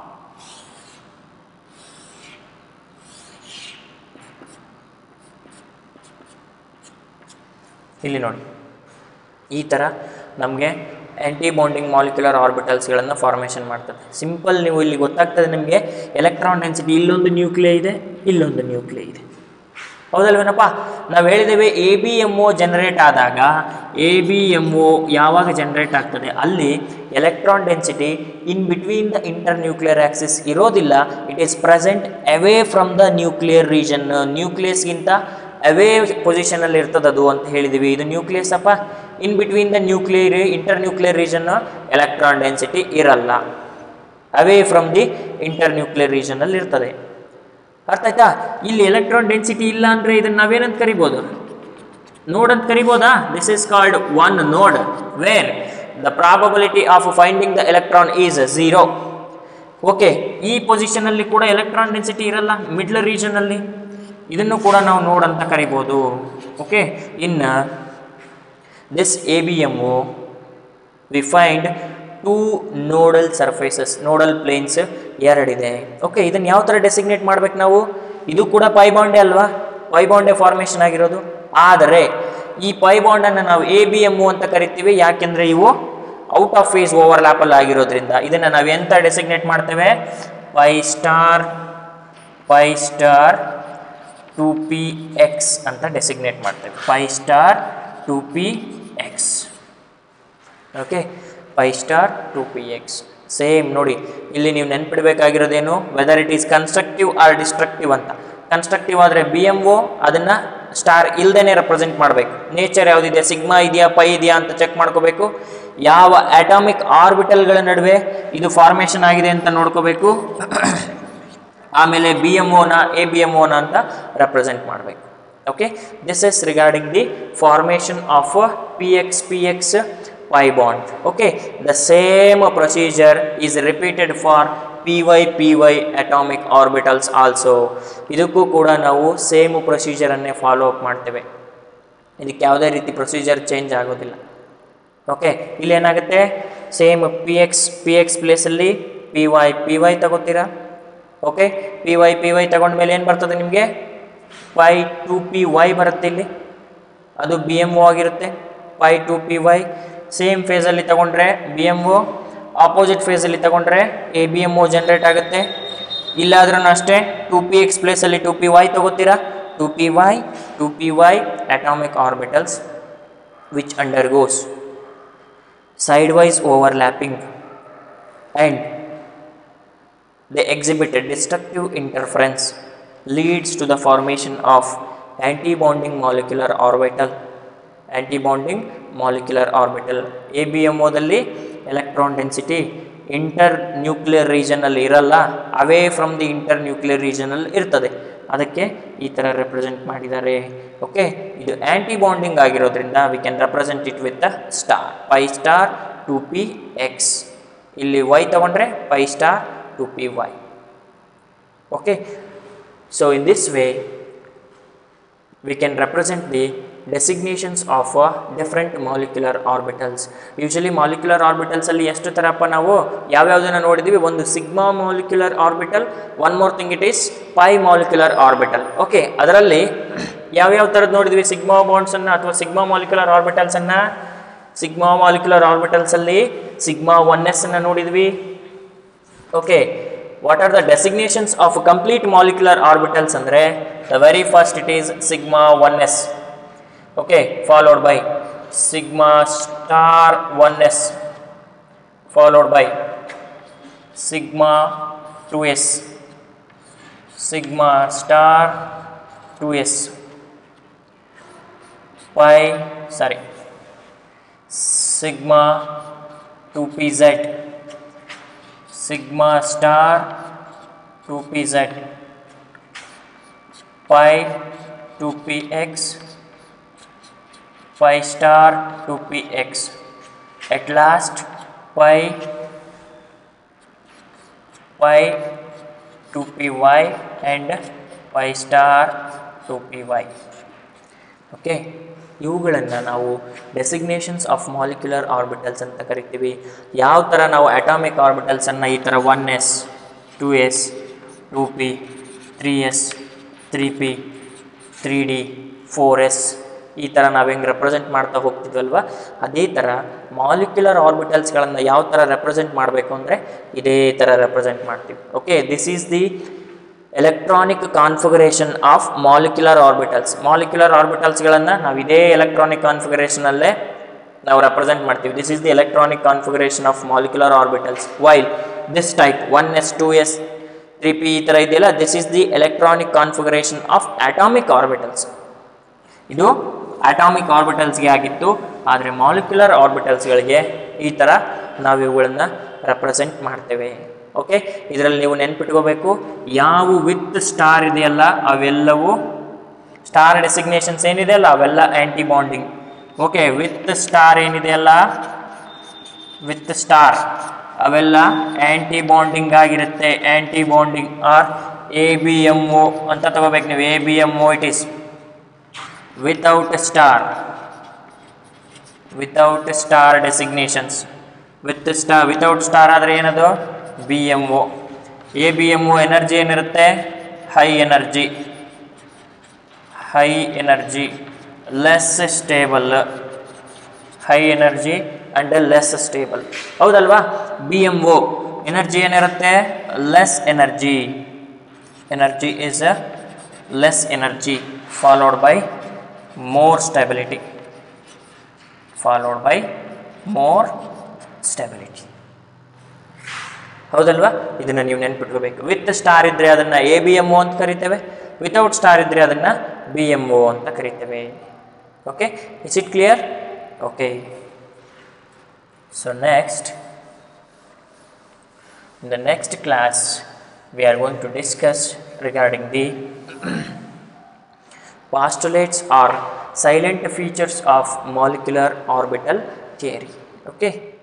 ಇಲ್ಲಿ ನೋಡಿ ಈ ಥರ ನಮಗೆ ಆ್ಯಂಟಿ ಬಾಂಡಿಂಗ್ ಮಾಲಿಕ್ಯುಲರ್ ಆರ್ಬಿಟಲ್ಸ್ಗಳನ್ನು ಫಾರ್ಮೇಷನ್ ಮಾಡ್ತದೆ ಸಿಂಪಲ್ ನೀವು ಇಲ್ಲಿ ಗೊತ್ತಾಗ್ತದೆ ನಿಮಗೆ ಎಲೆಕ್ಟ್ರಾನ್ ಡೆನ್ಸಿಟಿ ಇಲ್ಲೊಂದು ನ್ಯೂಕ್ಲಿಯ ಇದೆ ಇಲ್ಲೊಂದು ನ್ಯೂಕ್ಲಿಯ ಇದೆ ಹೌದಲ್ವೇನಪ್ಪ ನಾವು ಹೇಳಿದ್ದೇವೆ A B M O generate ಆದಾಗ ಎ ಬಿ ಎಮ್ ಒ ಯಾವಾಗ ಜನರೇಟ್ ಆಗ್ತದೆ ಅಲ್ಲಿ electron density in between the inter nuclear axis ಇರೋದಿಲ್ಲ it is present away from the nuclear region ನ್ಯೂಕ್ಲಿಯಸ್ಗಿಂತ ಅವೇ ಪೊಸಿಷನಲ್ಲಿ ಇರ್ತದೆ ಅದು ಅಂತ ಹೇಳಿದ್ದೀವಿ ಇದು ನ್ಯೂಕ್ಲಿಯಸ್ ಅಪ್ಪ in between the nuclear inter nuclear region electron density ಇರಲ್ಲ away from the inter nuclear ರೀಜನಲ್ಲಿ ಇರ್ತದೆ ಅರ್ಥ ಆಯ್ತಾ ಇಲ್ಲಿ ಎಲೆಕ್ಟ್ರಾನ್ ಡೆನ್ಸಿಟಿ ಇಲ್ಲ ಅಂದರೆ ಇದನ್ನು ನಾವೇನಂತ ಕರಿಬೋದು ನೋಡ್ ಅಂತ ಕರಿಬೋದಾ this is called one node where the probability of finding the electron is zero okay ಈ ಪೊಸಿಷನಲ್ಲಿ ಕೂಡ ಎಲೆಕ್ಟ್ರಾನ್ ಡೆನ್ಸಿಟಿ ಇರಲ್ಲ ಮಿಡ್ಲ್ ರೀಜನಲ್ಲಿ ಇದನ್ನು ಕೂಡ ನಾವು ನೋಡ್ ಅಂತ ಕರಿಬೋದು ಓಕೆ ಇನ್ನು this A B M O we find two nodal surfaces nodal planes ಎರಡಿದೆ ಓಕೆ ಇದನ್ನು ಯಾವ ಥರ ಡೆಸಿಗ್ನೇಟ್ ಮಾಡ್ಬೇಕು ನಾವು ಇದು ಕೂಡ ಪೈ ಬಾಂಡೆ ಅಲ್ವಾ ಪೈ ಬಾಂಡೆ ಫಾರ್ಮೇಷನ್ ಆಗಿರೋದು ಆದರೆ ಈ ಪೈ ಬಾಂಡನ್ನು ನಾವು ಎ ಬಿ ಎಮ್ ಅಂತ ಕರಿತೀವಿ ಯಾಕೆಂದರೆ ಇವು ಔಟ್ ಆಫ್ ಫೇಸ್ ಓವರ್ಲ್ಯಾಪಲ್ಲಿ ಆಗಿರೋದ್ರಿಂದ ಇದನ್ನು ನಾವು ಎಂತ ಡೆಸಿಗ್ನೇಟ್ ಮಾಡ್ತೇವೆ pi star pi star two p x ಅಂತ ಡೆಸಿಗ್ನೇಟ್ ಮಾಡ್ತೇವೆ pi star two p x okay pi star two p x same ನೋಡಿ ಇಲ್ಲಿ ನೀವು ನೆನ್ಪಿಡ್ಬೇಕಾಗಿರೋದೇನು whether it is constructive or destructive ಅಂತ ಕನ್ಸ್ಟ್ರಕ್ಟಿವ್ ಆದರೆ ಬಿ ಎಮ್ ಒ ಅದನ್ನು ಸ್ಟಾರ್ ಇಲ್ದೇನೆ ರೆಪ್ರೆಸೆಂಟ್ ಮಾಡಬೇಕು ನೇಚರ್ ಯಾವುದಿದೆ ಸಿಗ್ಮಾ ಇದೆಯಾ ಪೈ ಇದೆಯಾ ಅಂತ ಚೆಕ್ ಮಾಡ್ಕೋಬೇಕು ಯಾವ ಅಟಾಮಿಕ್ ಆರ್ಬಿಟಲ್ಗಳ ನಡುವೆ ಇದು ಫಾರ್ಮೇಷನ್ ಆಗಿದೆ ಅಂತ ನೋಡ್ಕೋಬೇಕು ಆಮೇಲೆ ಬಿ ಎಮ್ ಒನ ಎ ಬಿ ಎಮ್ ಒನ ಅಂತ ರೆಪ್ರೆಸೆಂಟ್ ಮಾಡಬೇಕು okay this is regarding the formation of p x p x pi bond okay the same procedure is repeated for p y p y atomic orbitals also ಇದಕ್ಕೂ ಕೂಡ ನಾವು ಸೇಮ್ ಪ್ರೊಸೀಜರನ್ನೇ ಫಾಲೋ ಅಪ್ ಮಾಡ್ತೇವೆ ಇದಕ್ಕೆ ಯಾವುದೇ ರೀತಿ ಪ್ರೊಸೀಜರ್ ಚೇಂಜ್ ಆಗೋದಿಲ್ಲ ಓಕೆ ಇಲ್ಲಿ ಏನಾಗುತ್ತೆ same p x p x ಪ್ಲೇಸಲ್ಲಿ ಪಿ ವೈ ಪಿ ವೈ ತಗೋತೀರಾ okay p y p y ತಗೊಂಡ್ಮೇಲೆ ಏನು ಬರ್ತದೆ ನಿಮಗೆ ಪೈ ಟು ಪಿ ವೈ ಬರುತ್ತೆ ಇಲ್ಲಿ ಅದು ಬಿ ಎಮ್ ಒ ಆಗಿರುತ್ತೆ pi two p y same ಫೇಸಲ್ಲಿ ತಗೊಂಡ್ರೆ ಬಿ ಎಮ್ ಒ ಆಪೋಸಿಟ್ ಫೇಸಲ್ಲಿ ತಗೊಂಡ್ರೆ A B M O generate ಆಗುತ್ತೆ ಇಲ್ಲಾದ್ರೂ ಅಷ್ಟೇ ಟು ಪಿ ಎಕ್ಸ್ ಪ್ಲೇಸಲ್ಲಿ ಟು ಪಿ ವೈ ತಗೋತೀರಾ two p y two p y atomic orbitals which undergoes sidewise overlapping and they exhibit a destructive interference leads to the formation of antibonding molecular orbital antibonding molecular orbital ABMOದಲ್ಲಿ ಎಲೆಕ್ಟ್ರಾನ್ ಡೆನ್ಸಿಟಿ ಇಂಟರ್ ನ್ಯೂಕ್ಲಿಯರ್ ರೀಜನಲ್ಲಿ ಇರಲ್ಲ away from the inter nuclear ರೀಜನಲ್ಲಿ ಇರ್ತದೆ ಅದಕ್ಕೆ ಈ ಥರ ರೆಪ್ರೆಸೆಂಟ್ ಮಾಡಿದ್ದಾರೆ ಓಕೆ ಇದು ಆ್ಯಂಟಿ ಬಾಂಡಿಂಗ್ ಆಗಿರೋದ್ರಿಂದ we can represent it with the star pi star two p x ಇಲ್ಲಿ ವೈ ತಗೊಂಡ್ರೆ pi star two p y okay so in this way we can represent the designations of uh, different molecular orbitals usually molecular orbitals ಅಲ್ಲಿ ಎಷ್ಟು ಥರಪ್ಪ ನಾವು ಯಾವ್ಯಾವುದನ್ನು ನೋಡಿದ್ದೀವಿ ಒಂದು sigma molecular orbital one more thing it is pi molecular orbital okay ಅದರಲ್ಲಿ ಯಾವ್ಯಾವ ಥರದ್ದು ನೋಡಿದ್ವಿ ಸಿಗ್ಮಾ ಬಾಂಡ್ಸನ್ನು ಅಥವಾ ಸಿಗ್ಮಾ ಮಾಲಿಕ್ಯುಲರ್ ಆರ್ಬಿಟಲ್ಸನ್ನು ಸಿಗ್ಮಾ ಮಾಲಿಕ್ಯುಲರ್ ಆರ್ಬಿಟಲ್ಸಲ್ಲಿ ಸಿಗ್ಮಾ ಒನ್ ಎಸ್ ಅನ್ನು ನೋಡಿದ್ವಿ okay what are the designations of complete molecular orbitals ಅಂದರೆ the very first it is sigma one s okay followed by sigma star one S followed by sigma two S sigma star two s pi sorry sigma two p z sigma star 2pz pi 2px pi star 2px at last pi pi 2py and pi star 2py okay ಇವುಗಳನ್ನು ನಾವು ಡೆಸಿಗ್ನೇಷನ್ಸ್ ಆಫ್ ಮಾಲಿಕ್ಯುಲರ್ ಆರ್ಬಿಟಲ್ಸ್ ಅಂತ ಕರಿತೀವಿ ಯಾವ ಥರ ನಾವು ಅಟಾಮಿಕ್ ಆರ್ಬಿಟಲ್ಸನ್ನು ಈ ಥರ one s two s two p three s three p three d four s ಈ ಥರ ನಾವು ಹೆಂಗೆ ರೆಪ್ರೆಸೆಂಟ್ ಮಾಡ್ತಾ ಹೋಗ್ತಿದ್ವಲ್ವ ಅದೇ ಥರ ಮಾಲಿಕ್ಯುಲರ್ ಆರ್ಬಿಟಲ್ಸ್ಗಳನ್ನು ಯಾವ ಥರ ರೆಪ್ರೆಸೆಂಟ್ ಮಾಡಬೇಕು ಅಂದರೆ ಇದೇ ಥರ ರೆಪ್ರೆಸೆಂಟ್ ಮಾಡ್ತೀವಿ okay this is the electronic configuration of molecular orbitals molecular ಆರ್ಬಿಟಲ್ಸ್ಗಳನ್ನು ನಾವು ಇದೇ ಎಲೆಕ್ಟ್ರಾನಿಕ್ ಕಾನ್ಫಿಗರೇಷನಲ್ಲೇ ನಾವು ರೆಪ್ರೆಸೆಂಟ್ ಮಾಡ್ತೀವಿ this is the electronic configuration of molecular orbitals while this type one s two s three p ಈ ಥರ ಇದೆಯಲ್ಲ this is the electronic configuration of atomic orbitals ಇದು ಅಟಾಮಿಕ್ ಆರ್ಬಿಟಲ್ಸ್ಗೆ ಆಗಿತ್ತು ಆದರೆ ಮಾಲಿಕ್ಯುಲರ್ ಆರ್ಬಿಟಲ್ಸ್ಗಳಿಗೆ ಈ ಥರ ನಾವು ಇವುಗಳನ್ನು ರೆಪ್ರೆಸೆಂಟ್ ಮಾಡ್ತೇವೆ ಓಕೆ ಇದರಲ್ಲಿ ನೀವು ನೆನ್ಪಿಟ್ಕೋಬೇಕು ಯಾವ ವಿತ್ ಸ್ಟಾರ್ ಇದೆಯಲ್ಲ ಅವೆಲ್ಲವೂ ಸ್ಟಾರ್ ಡೆಸಿಗ್ನೇಷನ್ಸ್ ಏನಿದೆಯಲ್ಲ ಅವೆಲ್ಲ anti bonding okay with star ಏನಿದೆಯಲ್ಲ ವಿತ್ ಸ್ಟಾರ್ ಅವೆಲ್ಲ ಆ್ಯಂಟಿ ಬಾಂಡಿಂಗ್ ಆಗಿರುತ್ತೆ anti bonding or A B M O ಅಂತ ತಗೋಬೇಕು ನೀವು A B M O it is without star without star designations with star without star ಆದರೆ ಏನದು B M O A B M O energy ಏನಿರುತ್ತೆ high energy high energy less stable high energy and less stable ಹೌದಲ್ವಾ ಬಿ ಎಮ್ ಒ ಎನರ್ಜಿ ಏನಿರುತ್ತೆ less energy energy is less energy followed by more stability followed by more stability ಹೌದಲ್ವಾ ಇದನ್ನು ನೀವು ನೆನ್ಪಿಟ್ಕೋಬೇಕು ವಿತ್ ಸ್ಟಾರ್ ಇದ್ದರೆ ಅದನ್ನು ಎ ಬಿ ಎಮ್ ಒ ಅಂತ ಕರಿತೇವೆ ವಿತೌಟ್ ಸ್ಟಾರ್ ಇದ್ದರೆ ಅದನ್ನು ಬಿ ಎಮ್ ಒ ಅಂತ ಕರಿತೇವೆ okay is it clear okay so next in the next class we are going to discuss regarding the postulates or silent features of molecular orbital theory okay